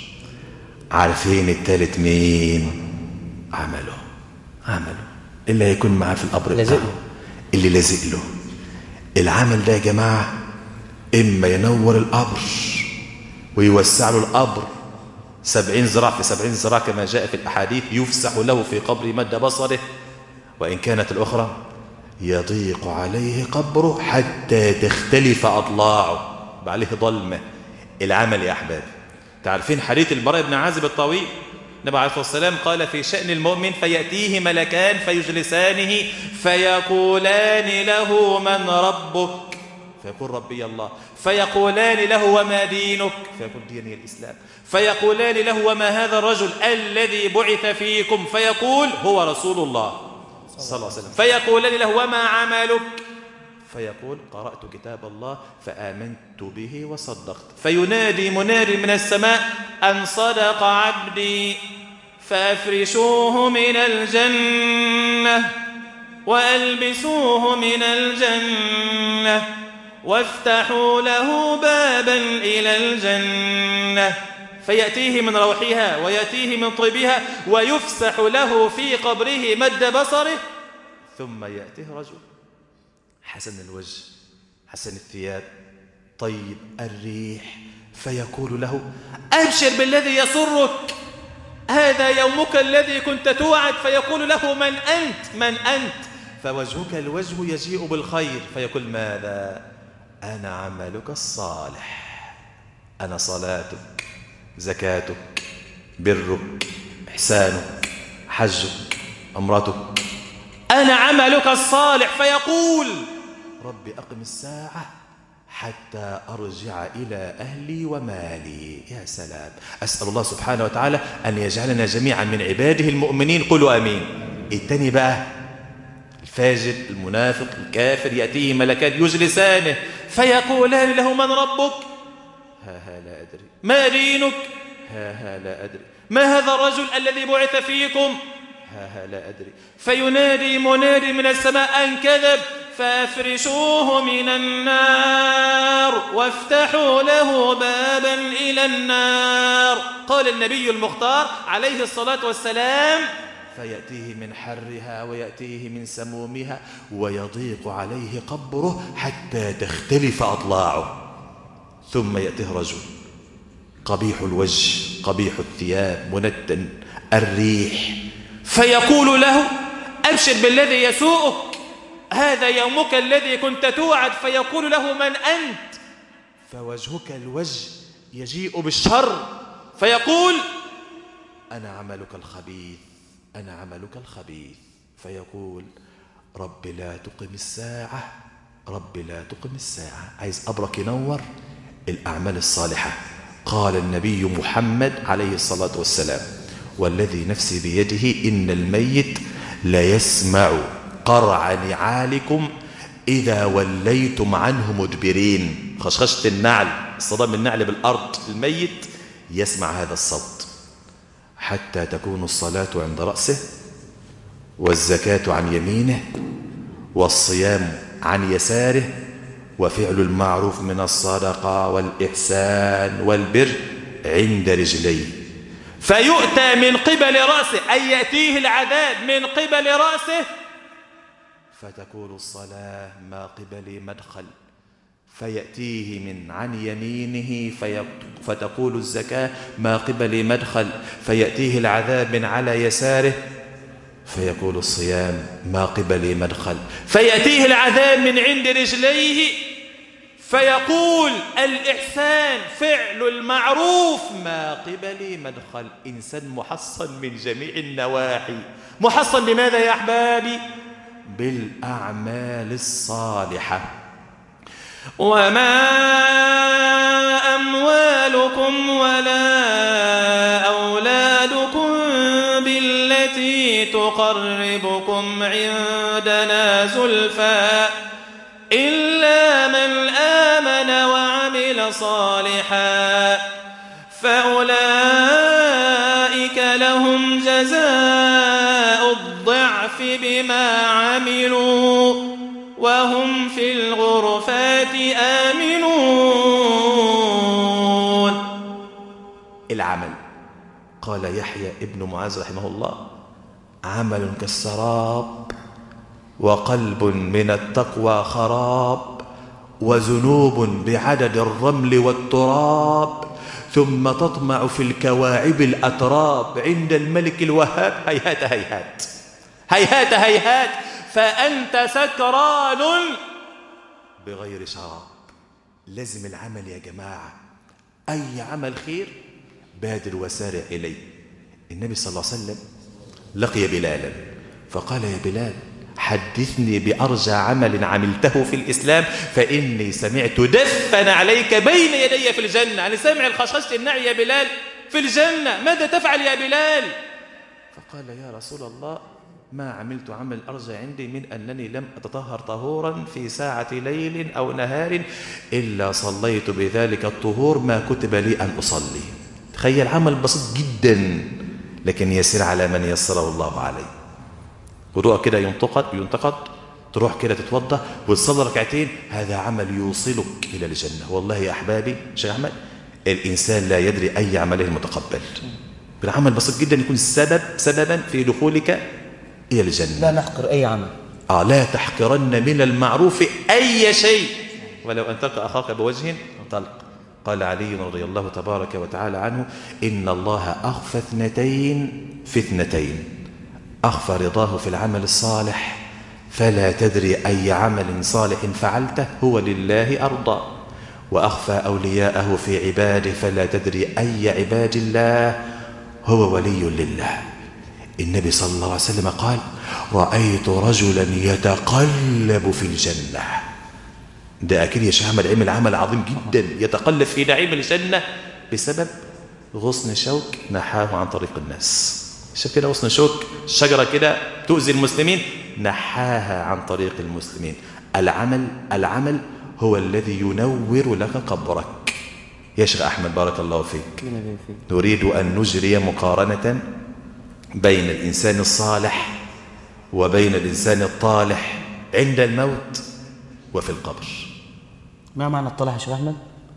عارفين التالت مين عمله عمله اللي هيكون معاه في القبر لازق بتاعه له. اللي لازق له العمل ده يا جماعة إما ينور القبر ويوسع له القبر سبعين ذراع في سبعين ذراع كما جاء في الأحاديث يفسح له في قبر مد بصره وإن كانت الأخرى يضيق عليه قبره حتى تختلف أضلاعه بقى عليه ظلمة العمل يا أحبابي تعرفين حديث البراء بن عازب الطويل النبي عليه الصلاة والسلام قال في شأن المؤمن فيأتيه ملكان فيجلسانه فيقولان له من ربك فيقول ربي الله فيقولان له وما دينك فيقول ديني الإسلام فيقولان له وما هذا الرجل الذي بعث فيكم فيقول هو رسول الله صلى الله عليه وسلم فيقولان له وما عملك فيقول قرأت كتاب الله فآمنت به وصدقت فينادي منادي من السماء أن صدق عبدي فأفرشوه من الجنة وألبسوه من الجنة وافتحوا له بابا إلى الجنة فيأتيه من روحها ويأتيه من طيبها ويفسح له في قبره مد بصره ثم يأتيه رجل حسن الوجه حسن الثياب طيب الريح فيقول له أبشر بالذي يسرك هذا يومك الذي كنت توعد فيقول له من أنت من أنت فوجهك الوجه يجيء بالخير فيقول ماذا أنا عملك الصالح أنا صلاتك زكاتك برك إحسانك حجك عمرتك أنا عملك الصالح فيقول رب أقم الساعة حتى أرجع إلى أهلي ومالي يا سلام أسأل الله سبحانه وتعالى أن يجعلنا جميعا من عباده المؤمنين قولوا أمين التاني بقى الفاجر المنافق الكافر يأتيه ملكان يجلسانه فيقولان له من ربك ها ها لا أدري ما دينك ها ها لا أدري ما هذا الرجل الذي بعث فيكم ها ها لا أدري فينادي منادي من السماء أن كذب فافرشوه من النار وافتحوا له بابا إلى النار قال النبي المختار عليه الصلاة والسلام فيأتيه من حرها ويأتيه من سمومها ويضيق عليه قبره حتى تختلف أضلاعه ثم يأتيه رجل قبيح الوجه قبيح الثياب منتن الريح فيقول له أبشر بالذي يسوءك هذا يومك الذي كنت توعد فيقول له من أنت فوجهك الوجه يجيء بالشر فيقول أنا عملك الخبيث أنا عملك الخبيث فيقول رب لا تقم الساعة رب لا تقم الساعة عايز أبرك ينور الأعمال الصالحة قال النبي محمد عليه الصلاة والسلام والذي نفسي بيده إن الميت لا يسمع قرع نعالكم إذا وليتم عنه مدبرين خشخشة النعل صدام النعل بالأرض الميت يسمع هذا الصوت حتى تكون الصلاة عند رأسه والزكاة عن يمينه والصيام عن يساره وفعل المعروف من الصدقة والإحسان والبر عند رجليه فيؤتى من قبل رأسه أي يأتيه العذاب من قبل رأسه فتكون الصلاة ما قبل مدخل فيأتيه من عن يمينه في فتقول الزكاة ما قبل مدخل فيأتيه العذاب من على يساره فيقول الصيام ما قبل مدخل فيأتيه العذاب من عند رجليه فيقول الإحسان فعل المعروف ما قبل مدخل إنسان محصن من جميع النواحي محصن بماذا يا أحبابي بالأعمال الصالحة وما أموالكم ولا أولادكم بالتي تقربكم عندنا زلفى إلا من آمن وعمل صالحا فأولئك لهم جزاء الضعف بما عملوا وهم في الغرفات آمنون العمل قال يحيى ابن معاذ رحمه الله عمل كالسراب وقلب من التقوى خراب وذنوب بعدد الرمل والتراب ثم تطمع في الكواعب الأتراب عند الملك الوهاب هيهات هيهات هيهات هيهات فأنت سكران بغير شراب لازم العمل يا جماعة أي عمل خير بادر وسارع إليه النبي صلى الله عليه وسلم لقي بلالا فقال يا بلال حدثني بأرجى عمل عملته في الإسلام فإني سمعت دفا عليك بين يدي في الجنة يعني سمع الخشخشة النعي يا بلال في الجنة ماذا تفعل يا بلال فقال يا رسول الله ما عملت عمل أرجى عندي من أنني لم أتطهر طهورا في ساعة ليل أو نهار إلا صليت بذلك الطهور ما كتب لي أن أصلي تخيل عمل بسيط جدا لكن يسير على من يسره الله عليه وضوء كده ينتقد ينتقد تروح كده تتوضا وتصلي ركعتين هذا عمل يوصلك الى الجنه والله يا احبابي شيخ احمد الانسان لا يدري اي عمله متقبل بالعمل بسيط جدا يكون السبب سببا في دخولك الى الجنه لا نحقر أي عمل آه لا تحقرن من المعروف أي شيء ولو أن تلقى أخاك بوجه طلق قال علي رضي الله تبارك وتعالى عنه إن الله أخفى اثنتين في اثنتين أخفى رضاه في العمل الصالح فلا تدري أي عمل صالح فعلته هو لله أرضى وأخفى أولياءه في عباده فلا تدري أي عباد الله هو ولي لله النبي صلى الله عليه وسلم قال رأيت رجلا يتقلب في الجنة ده أكيد يا شيخ أحمد عمل عمل عظيم جدا يتقلب في نعيم الجنة بسبب غصن شوك نحاه عن طريق الناس شوف كده غصن شوك شجرة كده تؤذي المسلمين نحاها عن طريق المسلمين العمل العمل هو الذي ينور لك قبرك يا شيخ أحمد بارك الله فيك نريد أن نجري مقارنة بين الإنسان الصالح وبين الإنسان الطالح عند الموت وفي القبر ما معنى الطلح يا شيخ أحمد؟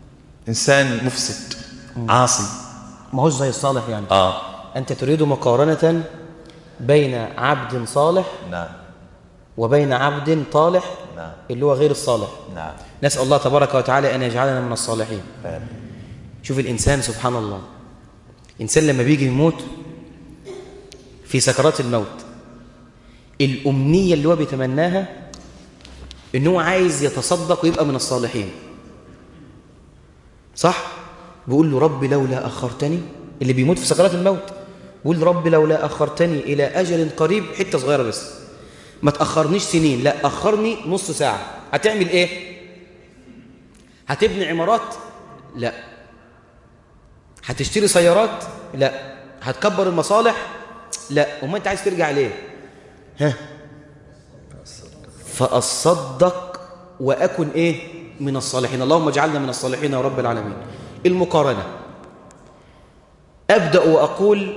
إنسان مفسد عاصي ما هوش زي الصالح يعني آه أنت تريد مقارنة بين عبد صالح نعم وبين عبد طالح نعم اللي هو غير الصالح نعم نسأل الله تبارك وتعالى أن يجعلنا من الصالحين آمين. شوف الإنسان سبحان الله الإنسان لما بيجي يموت في سكرات الموت الأمنية اللي هو بيتمناها إن هو عايز يتصدق ويبقى من الصالحين صح؟ بيقول له رب لولا أخرتني اللي بيموت في سكرات الموت بيقول رب لولا أخرتني إلى أجل قريب حتة صغيرة بس ما تأخرنيش سنين لا أخرني نص ساعة هتعمل إيه؟ هتبني عمارات؟ لا هتشتري سيارات؟ لا هتكبر المصالح؟ لا وما أنت عايز ترجع ليه؟ ها فأصدق وأكن إيه من الصالحين اللهم اجعلنا من الصالحين يا رب العالمين المقارنة أبدأ وأقول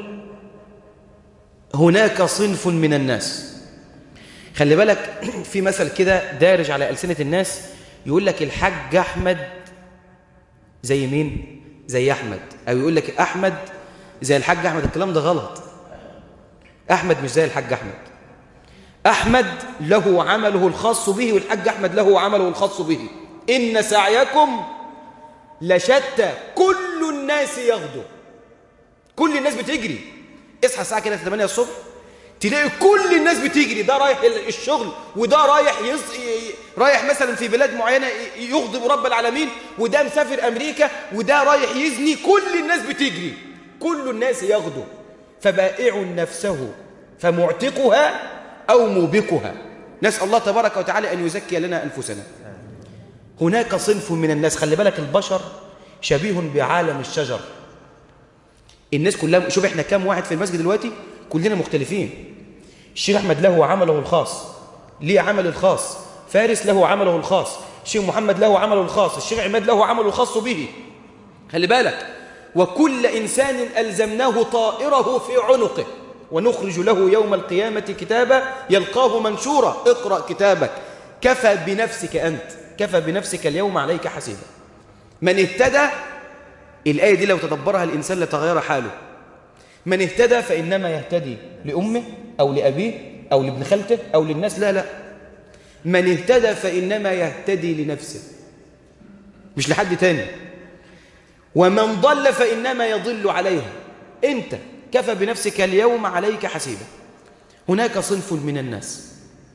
هناك صنف من الناس خلي بالك في مثل كده دارج على ألسنة الناس يقول لك الحاج أحمد زي مين؟ زي أحمد أو يقول لك أحمد زي الحاج أحمد الكلام ده غلط أحمد مش زي الحاج أحمد أحمد له عمله الخاص به والحاج أحمد له عمله الخاص به إن سعيكم لشتى كل الناس يغدو كل الناس بتجري اصحى الساعة كده 8 الصبح تلاقي كل الناس بتجري ده رايح الشغل وده رايح يص... رايح مثلا في بلاد معينة يغضب رب العالمين وده مسافر أمريكا وده رايح يزني كل الناس بتجري كل الناس يغدو فبائع نفسه فمعتقها أو موبقها نسأل الله تبارك وتعالى أن يزكي لنا أنفسنا هناك صنف من الناس خلي بالك البشر شبيه بعالم الشجر الناس كلها شوف احنا كام واحد في المسجد دلوقتي كلنا مختلفين الشيخ أحمد له عمله الخاص ليه عمل الخاص فارس له عمله الخاص الشيخ محمد له عمله الخاص الشيخ عماد له عمله الخاص به خلي بالك وكل إنسان ألزمناه طائره في عنقه ونخرج له يوم القيامة كتابا يلقاه منشورا اقرأ كتابك كفى بنفسك أنت كفى بنفسك اليوم عليك حسيبا من اهتدى الآية دي لو تدبرها الإنسان لتغير حاله من اهتدى فإنما يهتدي لأمه أو لأبيه أو لابن خالته أو للناس لا لا من اهتدى فإنما يهتدي لنفسه مش لحد تاني ومن ضل فإنما يضل عليها أنت كفى بنفسك اليوم عليك حسيبا هناك صنف من الناس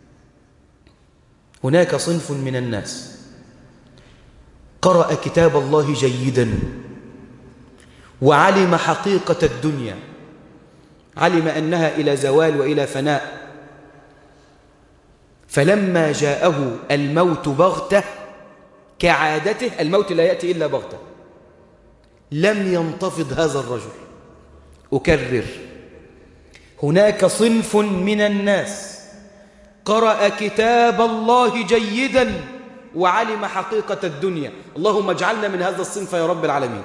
هناك صنف من الناس قرأ كتاب الله جيدا وعلم حقيقة الدنيا علم أنها إلى زوال وإلى فناء فلما جاءه الموت بغتة كعادته الموت لا يأتي إلا بغتة لم ينتفض هذا الرجل أكرر هناك صنف من الناس قرأ كتاب الله جيدا وعلم حقيقة الدنيا اللهم اجعلنا من هذا الصنف يا رب العالمين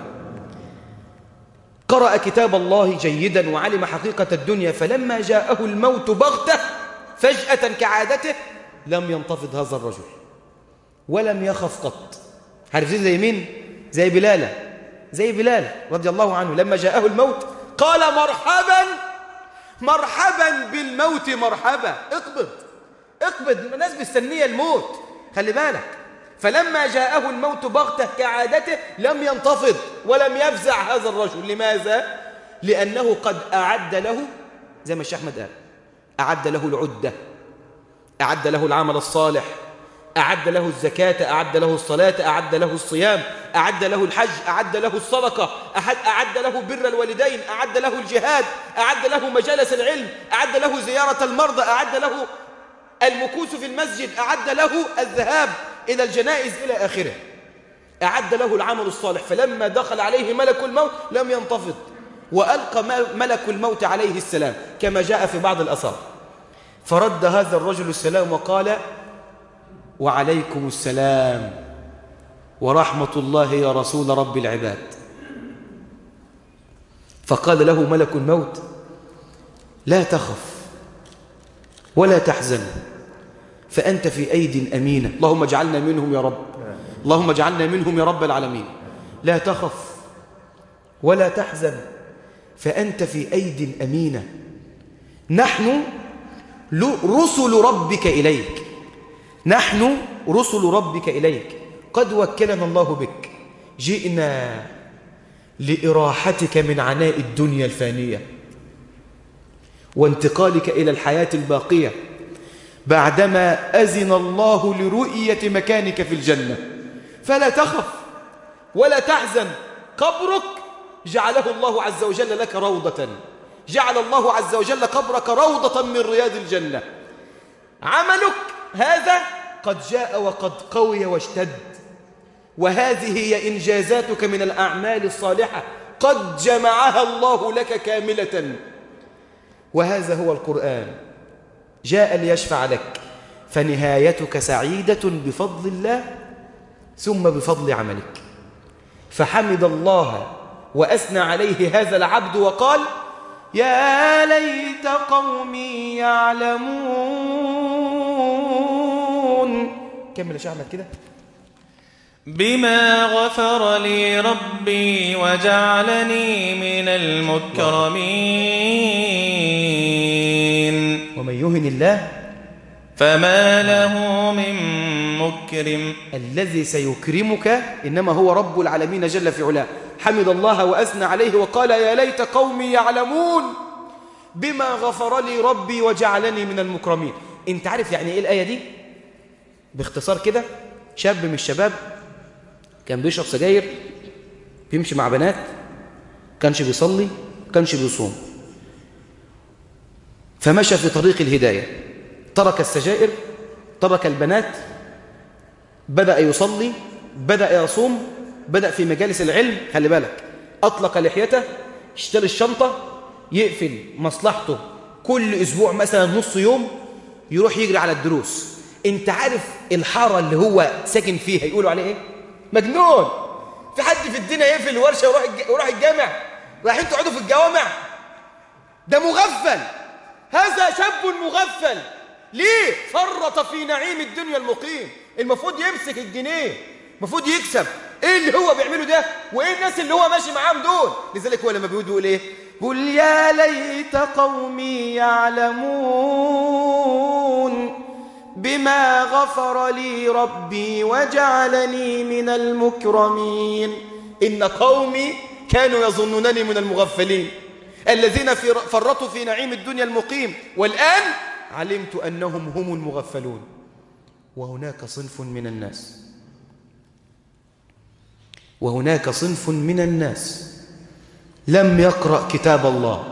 قرأ كتاب الله جيدا وعلم حقيقة الدنيا فلما جاءه الموت بغتة فجأة كعادته لم ينتفض هذا الرجل ولم يخف قط عارفين زي مين؟ زي بلالة زي بلال رضي الله عنه لما جاءه الموت قال مرحبا مرحبا بالموت مرحبا اقبض اقبض الناس مستنيه الموت خلي بالك فلما جاءه الموت بغتة كعادته لم ينتفض ولم يفزع هذا الرجل لماذا؟ لأنه قد أعد له زي ما الشيخ أحمد قال أعد له العدة أعد له العمل الصالح أعد له الزكاة أعد له الصلاة أعد له الصيام أعد له الحج أعد له الصدقة أعد له بر الوالدين أعد له الجهاد أعد له مجالس العلم أعد له زيارة المرضى أعد له المكوس في المسجد أعد له الذهاب إلى الجنائز إلى آخره أعد له العمل الصالح فلما دخل عليه ملك الموت لم ينتفض وألقى ملك الموت عليه السلام كما جاء في بعض الأثار فرد هذا الرجل السلام وقال وعليكم السلام ورحمة الله يا رسول رب العباد فقال له ملك الموت لا تخف ولا تحزن فأنت في أيد أمينة اللهم اجعلنا منهم يا رب اللهم اجعلنا منهم يا رب العالمين لا تخف ولا تحزن فأنت في أيد أمينة نحن رسل ربك إليك نحن رسل ربك إليك قد وكلنا الله بك جئنا لإراحتك من عناء الدنيا الفانية وانتقالك إلى الحياة الباقية بعدما أذن الله لرؤية مكانك في الجنة فلا تخف ولا تحزن قبرك جعله الله عز وجل لك روضة جعل الله عز وجل قبرك روضة من رياض الجنة عملك هذا قد جاء وقد قوي واشتد وهذه هي إنجازاتك من الأعمال الصالحة قد جمعها الله لك كاملة وهذا هو القرآن جاء ليشفع لك فنهايتك سعيدة بفضل الله ثم بفضل عملك فحمد الله وأثنى عليه هذا العبد وقال يا ليت قومي يعلمون كمل يا شيخ احمد كده بما غفر لي ربي وجعلني من المكرمين ومن يهن الله فما له من مكرم الذي سيكرمك إنما هو رب العالمين جل في علاه حمد الله وأثنى عليه وقال يا ليت قومي يعلمون بما غفر لي ربي وجعلني من المكرمين انت عارف يعني ايه الآية دي باختصار كده شاب من الشباب كان بيشرب سجاير بيمشي مع بنات كانش بيصلي كانش بيصوم فمشى في طريق الهداية ترك السجائر ترك البنات بدأ يصلي بدأ يصوم بدأ في مجالس العلم خلي بالك أطلق لحيته اشتري الشنطة يقفل مصلحته كل أسبوع مثلا نص يوم يروح يجري على الدروس انت عارف الحارة اللي هو ساكن فيها يقولوا عليه ايه مجنون في حد في الدنيا يقفل الورشة ويروح الج- ويروح الجامع رايحين تقعدوا في الجوامع ده مغفل هذا شاب مغفل ليه فرط في نعيم الدنيا المقيم المفروض يمسك الجنيه المفروض يكسب ايه اللي هو بيعمله ده وايه الناس اللي هو ماشي معاهم دول لذلك هو لما بيقول بيقول ايه قل يا ليت قومي يعلمون بما غفر لي ربي وجعلني من المكرمين إن قومي كانوا يظنونني من المغفلين الذين في- فرطوا في نعيم الدنيا المقيم والآن علمت أنهم هم المغفلون وهناك صنف من الناس وهناك صنف من الناس لم يقرأ كتاب الله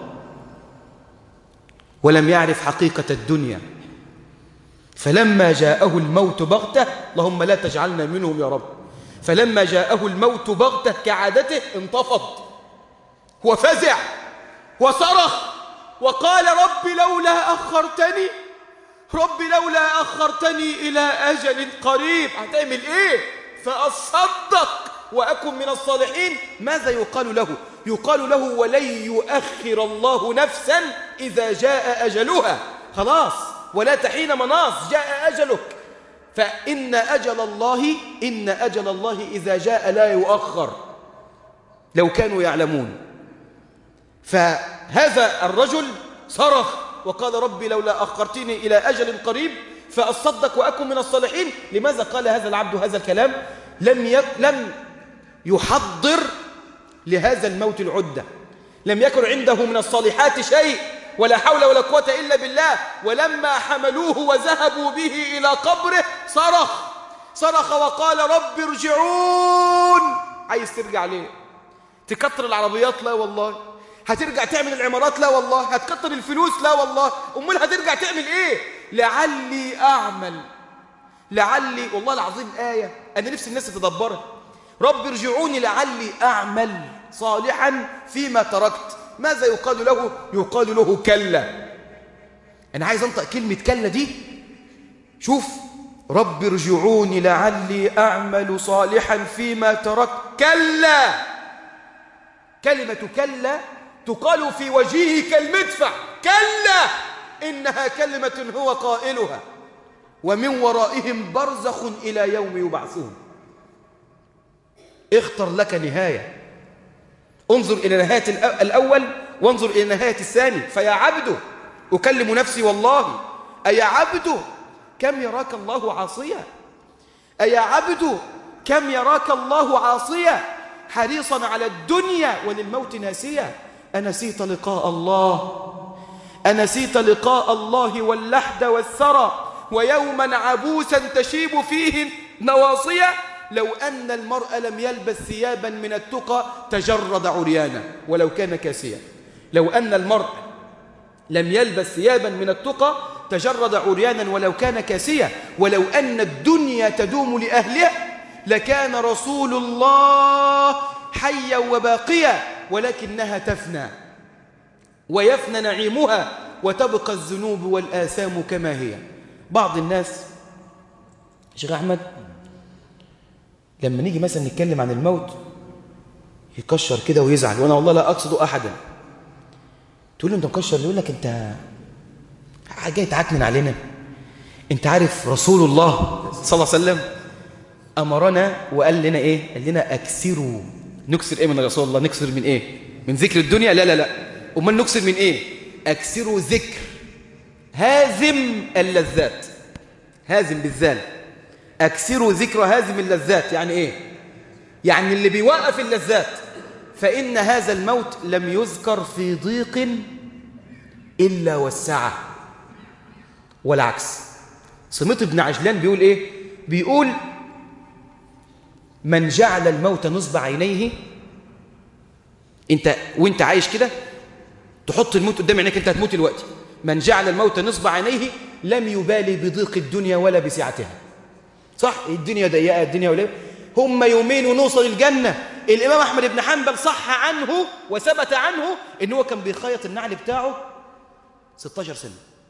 ولم يعرف حقيقة الدنيا فلما جاءه الموت بغتة اللهم لا تجعلنا منهم يا رب فلما جاءه الموت بغتة كعادته انتفض وفزع وصرخ وقال رب لولا أخرتني رب لولا أخرتني إلى أجل قريب هتعمل إيه فأصدق وأكن من الصالحين ماذا يقال له يقال له ولن يؤخر الله نفسا إذا جاء أجلها خلاص ولا تحين مناص جاء أجلك فإن أجل الله إن أجل الله إذا جاء لا يؤخر لو كانوا يعلمون فهذا الرجل صرخ وقال ربي لولا أخرتني إلى أجل قريب فأصدق وأكن من الصالحين لماذا قال هذا العبد هذا الكلام لم ي... لم يحضر لهذا الموت العدة لم يكن عنده من الصالحات شيء ولا حول ولا قوة إلا بالله ولما حملوه وذهبوا به إلى قبره صرخ صرخ وقال رب ارجعون عايز ترجع ليه تكتر العربيات لا والله هترجع تعمل العمارات لا والله هتكتر الفلوس لا والله امال هترجع تعمل ايه لعلي اعمل لعلي والله العظيم آية أنا نفسي الناس تتدبرها رب ارجعوني لعلي أعمل صالحا فيما تركت ماذا يقال له يقال له كلا أنا عايز أنطق كلمة كلا دي شوف رب ارجعوني لعلي أعمل صالحا فيما تركت كلا كلمة كلا تقال في وجهه كالمدفع كلا إنها كلمة هو قائلها ومن ورائهم برزخ إلى يوم يبعثون اختر لك نهاية انظر إلى نهاية الأ- الأول وانظر إلى نهاية الثاني فيا عبد أكلم نفسي والله أيا عبد كم يراك الله عاصيا أيا عبد كم يراك الله عاصيا حريصا على الدنيا وللموت ناسيا أنسيت لقاء الله أنسيت لقاء الله واللحد والثرى ويوما عبوسا تشيب فيه نواصيا لو أن المرء لم يلبس ثيابا من التقى تجرد عريانا ولو كان كاسيا لو أن المرء لم يلبس ثيابا من التقى تجرد عريانا ولو كان كاسيا ولو أن الدنيا تدوم لأهلها لكان رسول الله حيا وباقيا ولكنها تفنى ويفنى نعيمها وتبقى الذنوب والآثام كما هي بعض الناس شيخ أحمد لما نيجي مثلا نتكلم عن الموت يكشر كده ويزعل وأنا والله لا أقصد أحدا تقول له أنت مكشر يقول لك أنت جاي تعكنن علينا أنت عارف رسول الله صلى الله عليه وسلم أمرنا وقال لنا إيه قال لنا أكثروا نكسر إيه من رسول الله نكسر من إيه من ذكر الدنيا لا لا لا أمال نكسر من إيه أكثروا ذكر هازم اللذات هازم بالذال أكثروا ذكر هازم اللذات يعني إيه يعني اللي بيوقف اللذات فإن هذا الموت لم يذكر في ضيق إلا والسعة والعكس صمت بن عجلان بيقول إيه بيقول من جعل الموت نصب عينيه انت وانت عايش كده تحط الموت قدام عينيك انت هتموت الوقت من جعل الموت نصب عينيه لم يبالي بضيق الدنيا ولا بسعتها صح الدنيا ضيقه الدنيا ولا هم يومين ونوصل الجنه الامام احمد بن حنبل صح عنه وثبت عنه ان هو كان بيخيط النعل بتاعه 16 سنه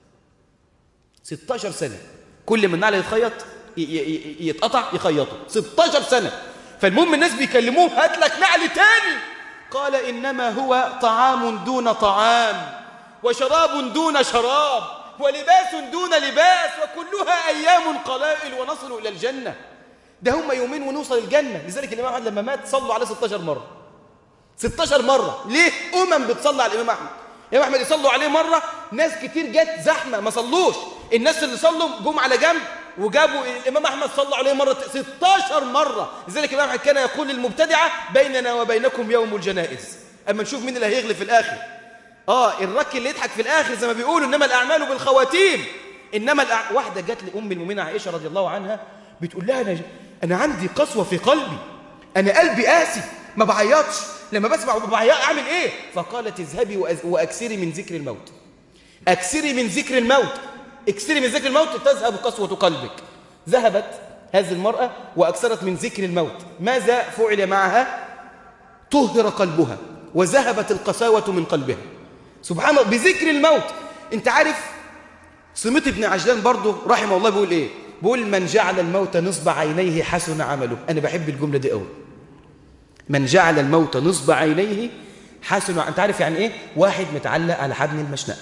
16 سنه كل ما النعل يتخيط يتقطع يخيطه 16 سنه فالمهم الناس بيكلموه هات لك نعل تاني قال انما هو طعام دون طعام وشراب دون شراب ولباس دون لباس وكلها أيام قلائل ونصل إلى الجنة ده هم يومين ونوصل الجنة لذلك الإمام أحمد لما مات صلوا عليه 16 مرة 16 مرة ليه؟ أمم بتصلي على الإمام أحمد الإمام أحمد يصلوا عليه مرة ناس كتير جت زحمة ما صلوش الناس اللي صلوا جم على جنب وجابوا الإمام أحمد صلى عليه مرة 16 مرة لذلك الإمام أحمد كان يقول للمبتدعة بيننا وبينكم يوم الجنائز أما نشوف مين اللي هيغلب في الآخر آه الرك اللي يضحك في الآخر زي ما بيقولوا إنما الأعمال بالخواتيم إنما الأع... واحدة جت لأم المؤمنة عائشة رضي الله عنها بتقول لها أنا, أنا عندي قسوة في قلبي أنا قلبي قاسي ما بعيطش لما بسمع بعيط أعمل إيه فقالت اذهبي وأز... وأكسري من ذكر الموت أكسري من ذكر الموت اكسري من ذكر الموت تذهب قسوة قلبك ذهبت هذه المرأة وأكثرت من ذكر الموت ماذا فعل معها طهر قلبها وذهبت القساوة من قلبها سبحان الله بذكر الموت انت عارف سميت ابن عجلان برضه رحمه الله بيقول ايه بيقول من جعل الموت نصب عينيه حسن عمله انا بحب الجمله دي قوي من جعل الموت نصب عينيه حسن انت عارف يعني ايه واحد متعلق على حبل المشنقه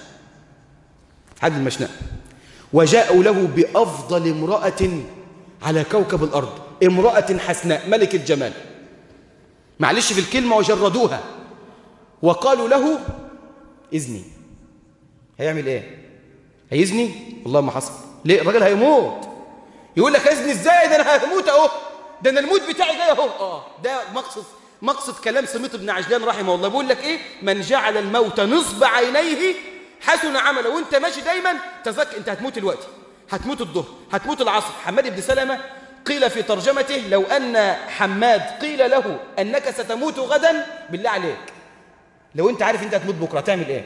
حبل المشنقه وجاءوا له بافضل امراه على كوكب الارض امراه حسناء ملك الجمال معلش في الكلمه وجردوها وقالوا له اذني هيعمل ايه هيزني والله ما حصل ليه الراجل هيموت يقول لك اذني ازاي ده انا هموت اهو ده انا الموت بتاعي جاي اهو اه ده مقصد مقصد كلام سميط بن عجلان رحمه الله بيقول لك ايه من جعل الموت نصب عينيه حسن عمله وانت ماشي دايما تذكر انت هتموت الوقت هتموت الظهر هتموت العصر حماد بن سلمة قيل في ترجمته لو أن حماد قيل له أنك ستموت غدا بالله عليك لو انت عارف انت هتموت بكره تعمل ايه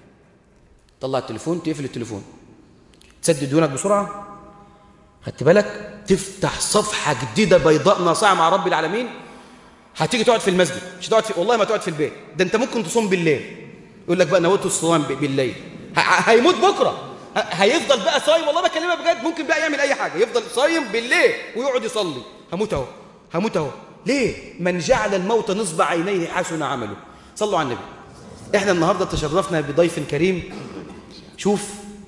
طلع التليفون تقفل التليفون تسدد دونك بسرعه خدت بالك تفتح صفحه جديده بيضاء ناصعه مع رب العالمين هتيجي تقعد في المسجد مش هتقعد في والله ما تقعد في البيت ده انت ممكن تصوم بالليل يقول لك بقى نويت الصيام بالليل هيموت بكره هيفضل بقى صايم والله بكلمك بجد ممكن بقى يعمل اي حاجه يفضل صايم بالليل ويقعد يصلي هموت اهو هموت اهو ليه من جعل الموت نصب عينيه حسن عمله صلوا على النبي احنا النهارده تشرفنا بضيف كريم شوف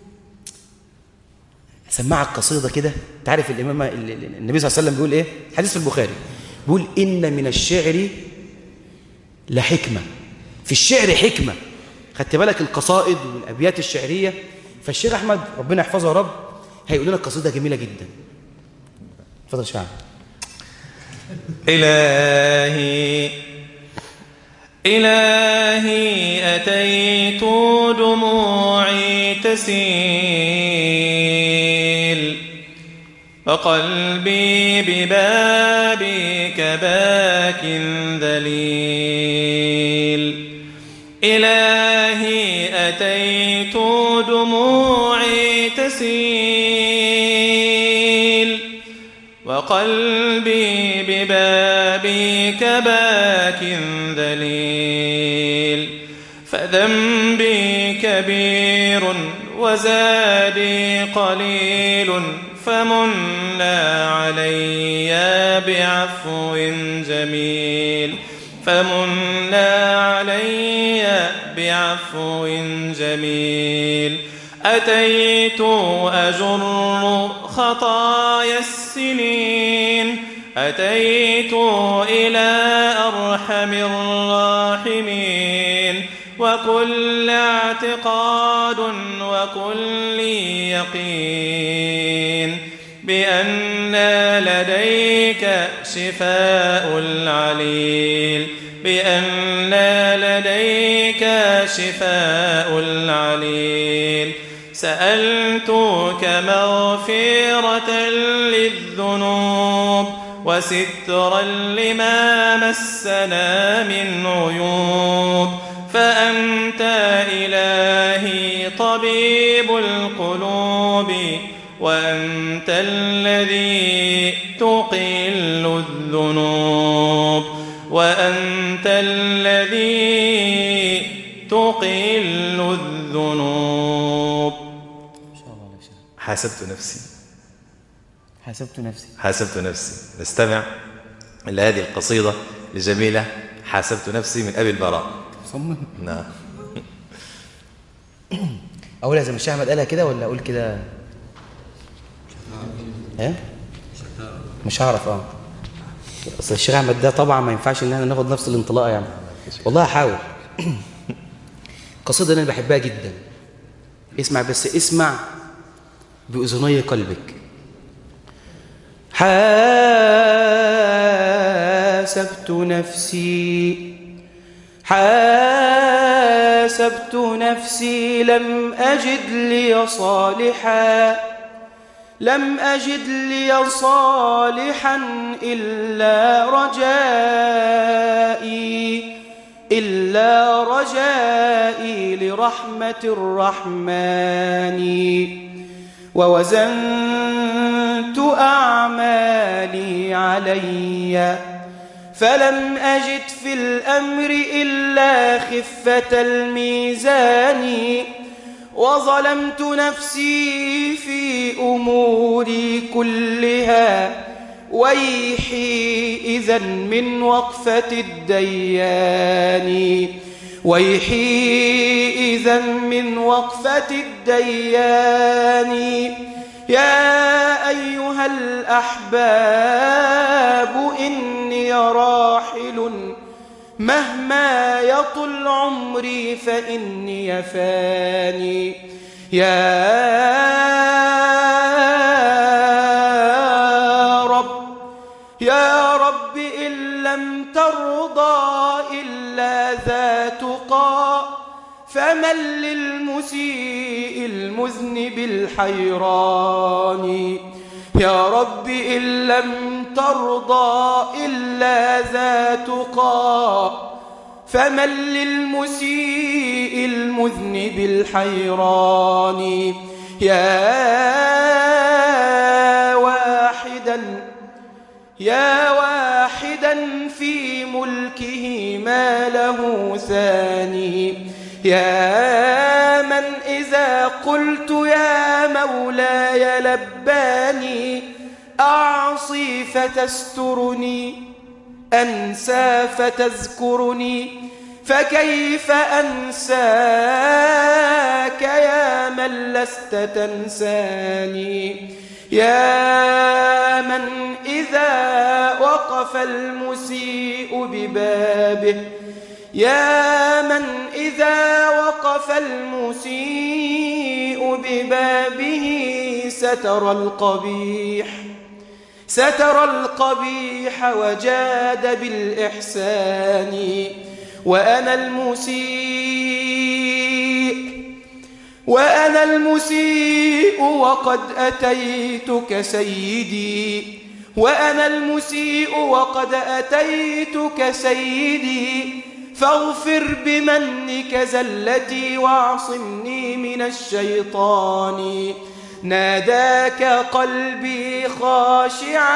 سمعك قصيده كده تعرف الامام النبي صلى الله عليه وسلم بيقول ايه حديث في البخاري بيقول ان من الشعر لحكمه في الشعر حكمه خدت بالك القصائد والابيات الشعريه فالشيخ احمد ربنا يحفظه يا رب هيقول لنا قصيده جميله جدا اتفضل شعر إلهي إلهي أتيت دموعي تسيل وقلبي ببابك باك ذليل إلهي أتيت دموعي تسيل وقلبي ببابك باك ذليل فذنبي كبير وزادي قليل فمنا علي بعفو جميل فمنا علي بعفو جميل أتيت أجر خطايا السنين أتيت إلى أرحم الراحمين وكل اعتقاد وكل يقين بأن لديك شفاء العليل بأن لديك شفاء العليل سألتك مغفرة للذنوب وسترا لما مسنا من عيوب فأنت إلهي طبيب القلوب وأنت الذي تقل الذنوب وأنت الذي تقل الذنوب حاسبت نفسي حسبت نفسي حاسبت نفسي نستمع إلى هذه القصيدة الجميلة حاسبت نفسي من أبي البراء صمم نعم اقولها زي ما الشيخ احمد قالها كده ولا اقول كده ها مش هعرف اه اصل الشيخ احمد ده طبعا ما ينفعش ان احنا ناخد نفس الانطلاقه يعني والله هحاول القصيده اللي انا بحبها جدا اسمع بس اسمع باذني قلبك حاسبت نفسي حاسبت نفسي لم أجد لي صالحا لم أجد لي صالحا إلا رجائي إلا رجائي لرحمة الرحمن ووزنت أعمالي عليّ فلم أجد في الأمر إلا خفة الميزان وظلمت نفسي في أموري كلها ويحي إذا من وقفة الديان ويحي إذا من وقفة الديان يا أيها الأحباب إني راحل مهما يطل عمري فإني فاني يا رب يا رب إن لم ترضى إلا ذا تقى فمن للمسيء المذنب الحيران يا رب إن لم ترضى إلا ذا تقى فمن للمسيء المذنب الحيران يا واحدا يا واحدا في ملكه ما له ثاني يا من إذا قلت يا مولاي لباني أعصي فتسترني أنسى فتذكرني فكيف أنساك يا من لست تنساني يا من إذا وقف المسيء ببابه يا من إذا وقف المسيء ببابه ستر القبيح ستر القبيح وجاد بالإحسان وأنا المسيء وأنا المسيء وقد أتيتك سيدي وأنا المسيء وقد أتيتك سيدي فاغفر بمنك زلتي واعصمني من الشيطان ناداك قلبي خاشعا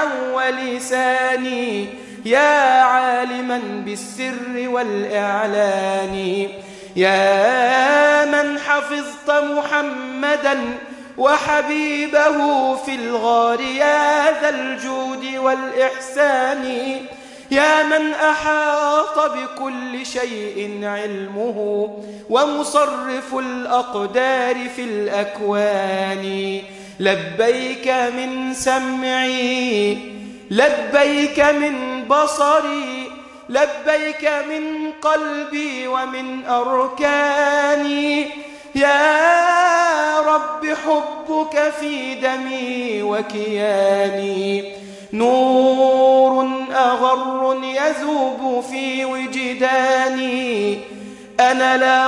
ولساني يا عالما بالسر والإعلان يا من حفظت محمدا وحبيبه في الغار يا ذا الجود والإحسان يا من أحاط بكل شيء علمه ومصرف الأقدار في الأكوان لبيك من سمعي لبيك من بصري لبيك من قلبي ومن أركاني يا رب حبك في دمي وكياني نور أغر يذوب في وجداني أنا لا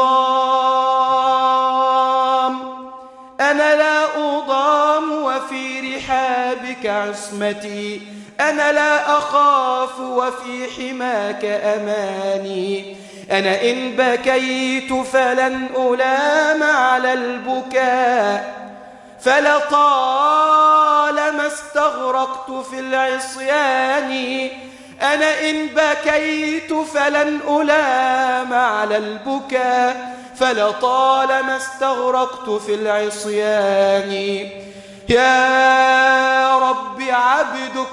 أضام أنا لا أضام وفي رحابك عصمتي أنا لا أخاف وفي حماك أماني أنا إن بكيت فلن ألام على البكاء فلطالما استغرقت في العصيان أنا إن بكيت فلن ألام على البكاء فلطالما استغرقت في العصيان يا رب عبدك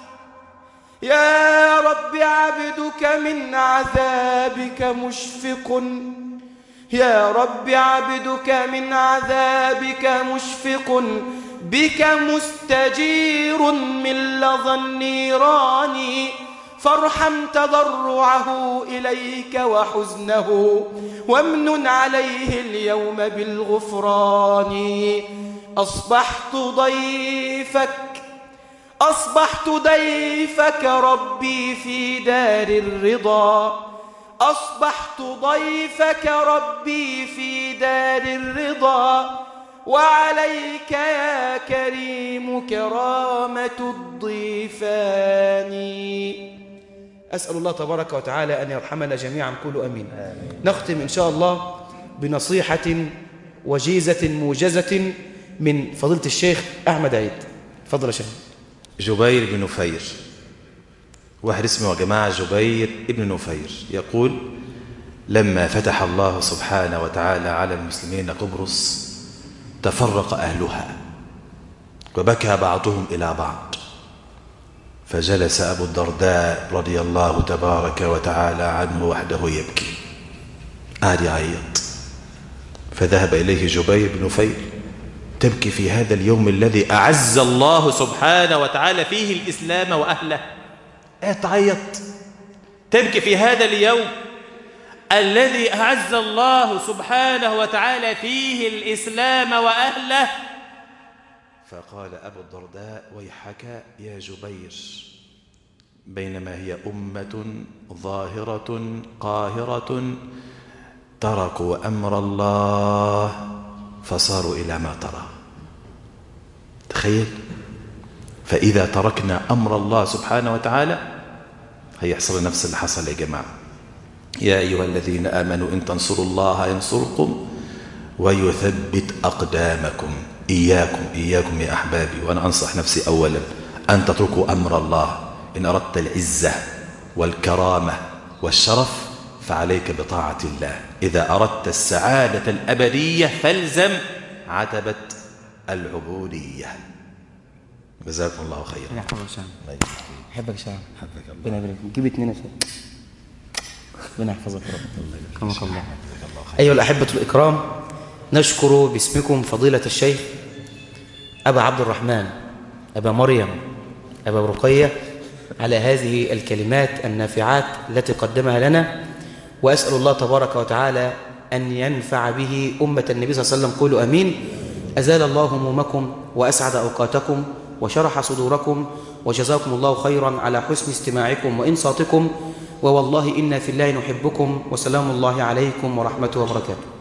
يا رب عبدك من عذابك مشفق يا رب عبدك من عذابك مشفق بك مستجير من لظى النيران فارحم تضرعه إليك وحزنه وامنن عليه اليوم بالغفران أصبحت ضيفك أصبحت ضيفك ربي في دار الرضا أصبحت ضيفك ربي في دار الرضا وعليك يا كريم كرامة الضيفان أسأل الله تبارك وتعالى أن يرحمنا جميعا قولوا أمين نختم إن شاء الله بنصيحة وجيزة موجزة من فضيلة الشيخ أحمد عيد فضل يا شيخ جبير بن نفير واحد اسمه يا جماعة جبير بن نفير يقول لما فتح الله سبحانه وتعالى على المسلمين قبرص تفرق أهلها وبكى بعضهم إلى بعض فجلس أبو الدرداء رضي الله تبارك وتعالى عنه وحده يبكي قعد يعيط فذهب إليه جبير بن نفير تبكي في هذا اليوم الذي أعز الله سبحانه وتعالى فيه الإسلام وأهله تعيط تبكي في هذا اليوم الذي أعز الله سبحانه وتعالى فيه الإسلام وأهله فقال أبو الدرداء ويحك يا جبير بينما هي أمة ظاهرة قاهرة تركوا أمر الله فصاروا إلى ما ترى تخيل فإذا تركنا أمر الله سبحانه وتعالى هيحصل نفس اللي حصل يا جماعة يا أيها الذين آمنوا إن تنصروا الله ينصركم ويثبت أقدامكم إياكم إياكم يا أحبابي وأنا أنصح نفسي أولا أن تتركوا أمر الله إن أردت العزة والكرامة والشرف فعليك بطاعة الله إذا أردت السعادة الأبدية فالزم عتبة العبودية جزاكم الله خيرا أنا أحبك شام أحبك شام أحبك الله ربنا يبارك جيب اتنين يا شام ربنا يحفظك يا رب كرمك الله أيها الأحبة الإكرام نشكر باسمكم فضيلة الشيخ أبا عبد الرحمن أبا مريم أبا رقية على هذه الكلمات النافعات التي قدمها لنا وأسأل الله تبارك وتعالى أن ينفع به أمة النبي صلى الله عليه وسلم قولوا أمين أزال الله همومكم وأسعد أوقاتكم وشرح صدوركم وجزاكم الله خيرا على حسن استماعكم وإنصاتكم ووالله إنا في الله نحبكم وسلام الله عليكم ورحمته وبركاته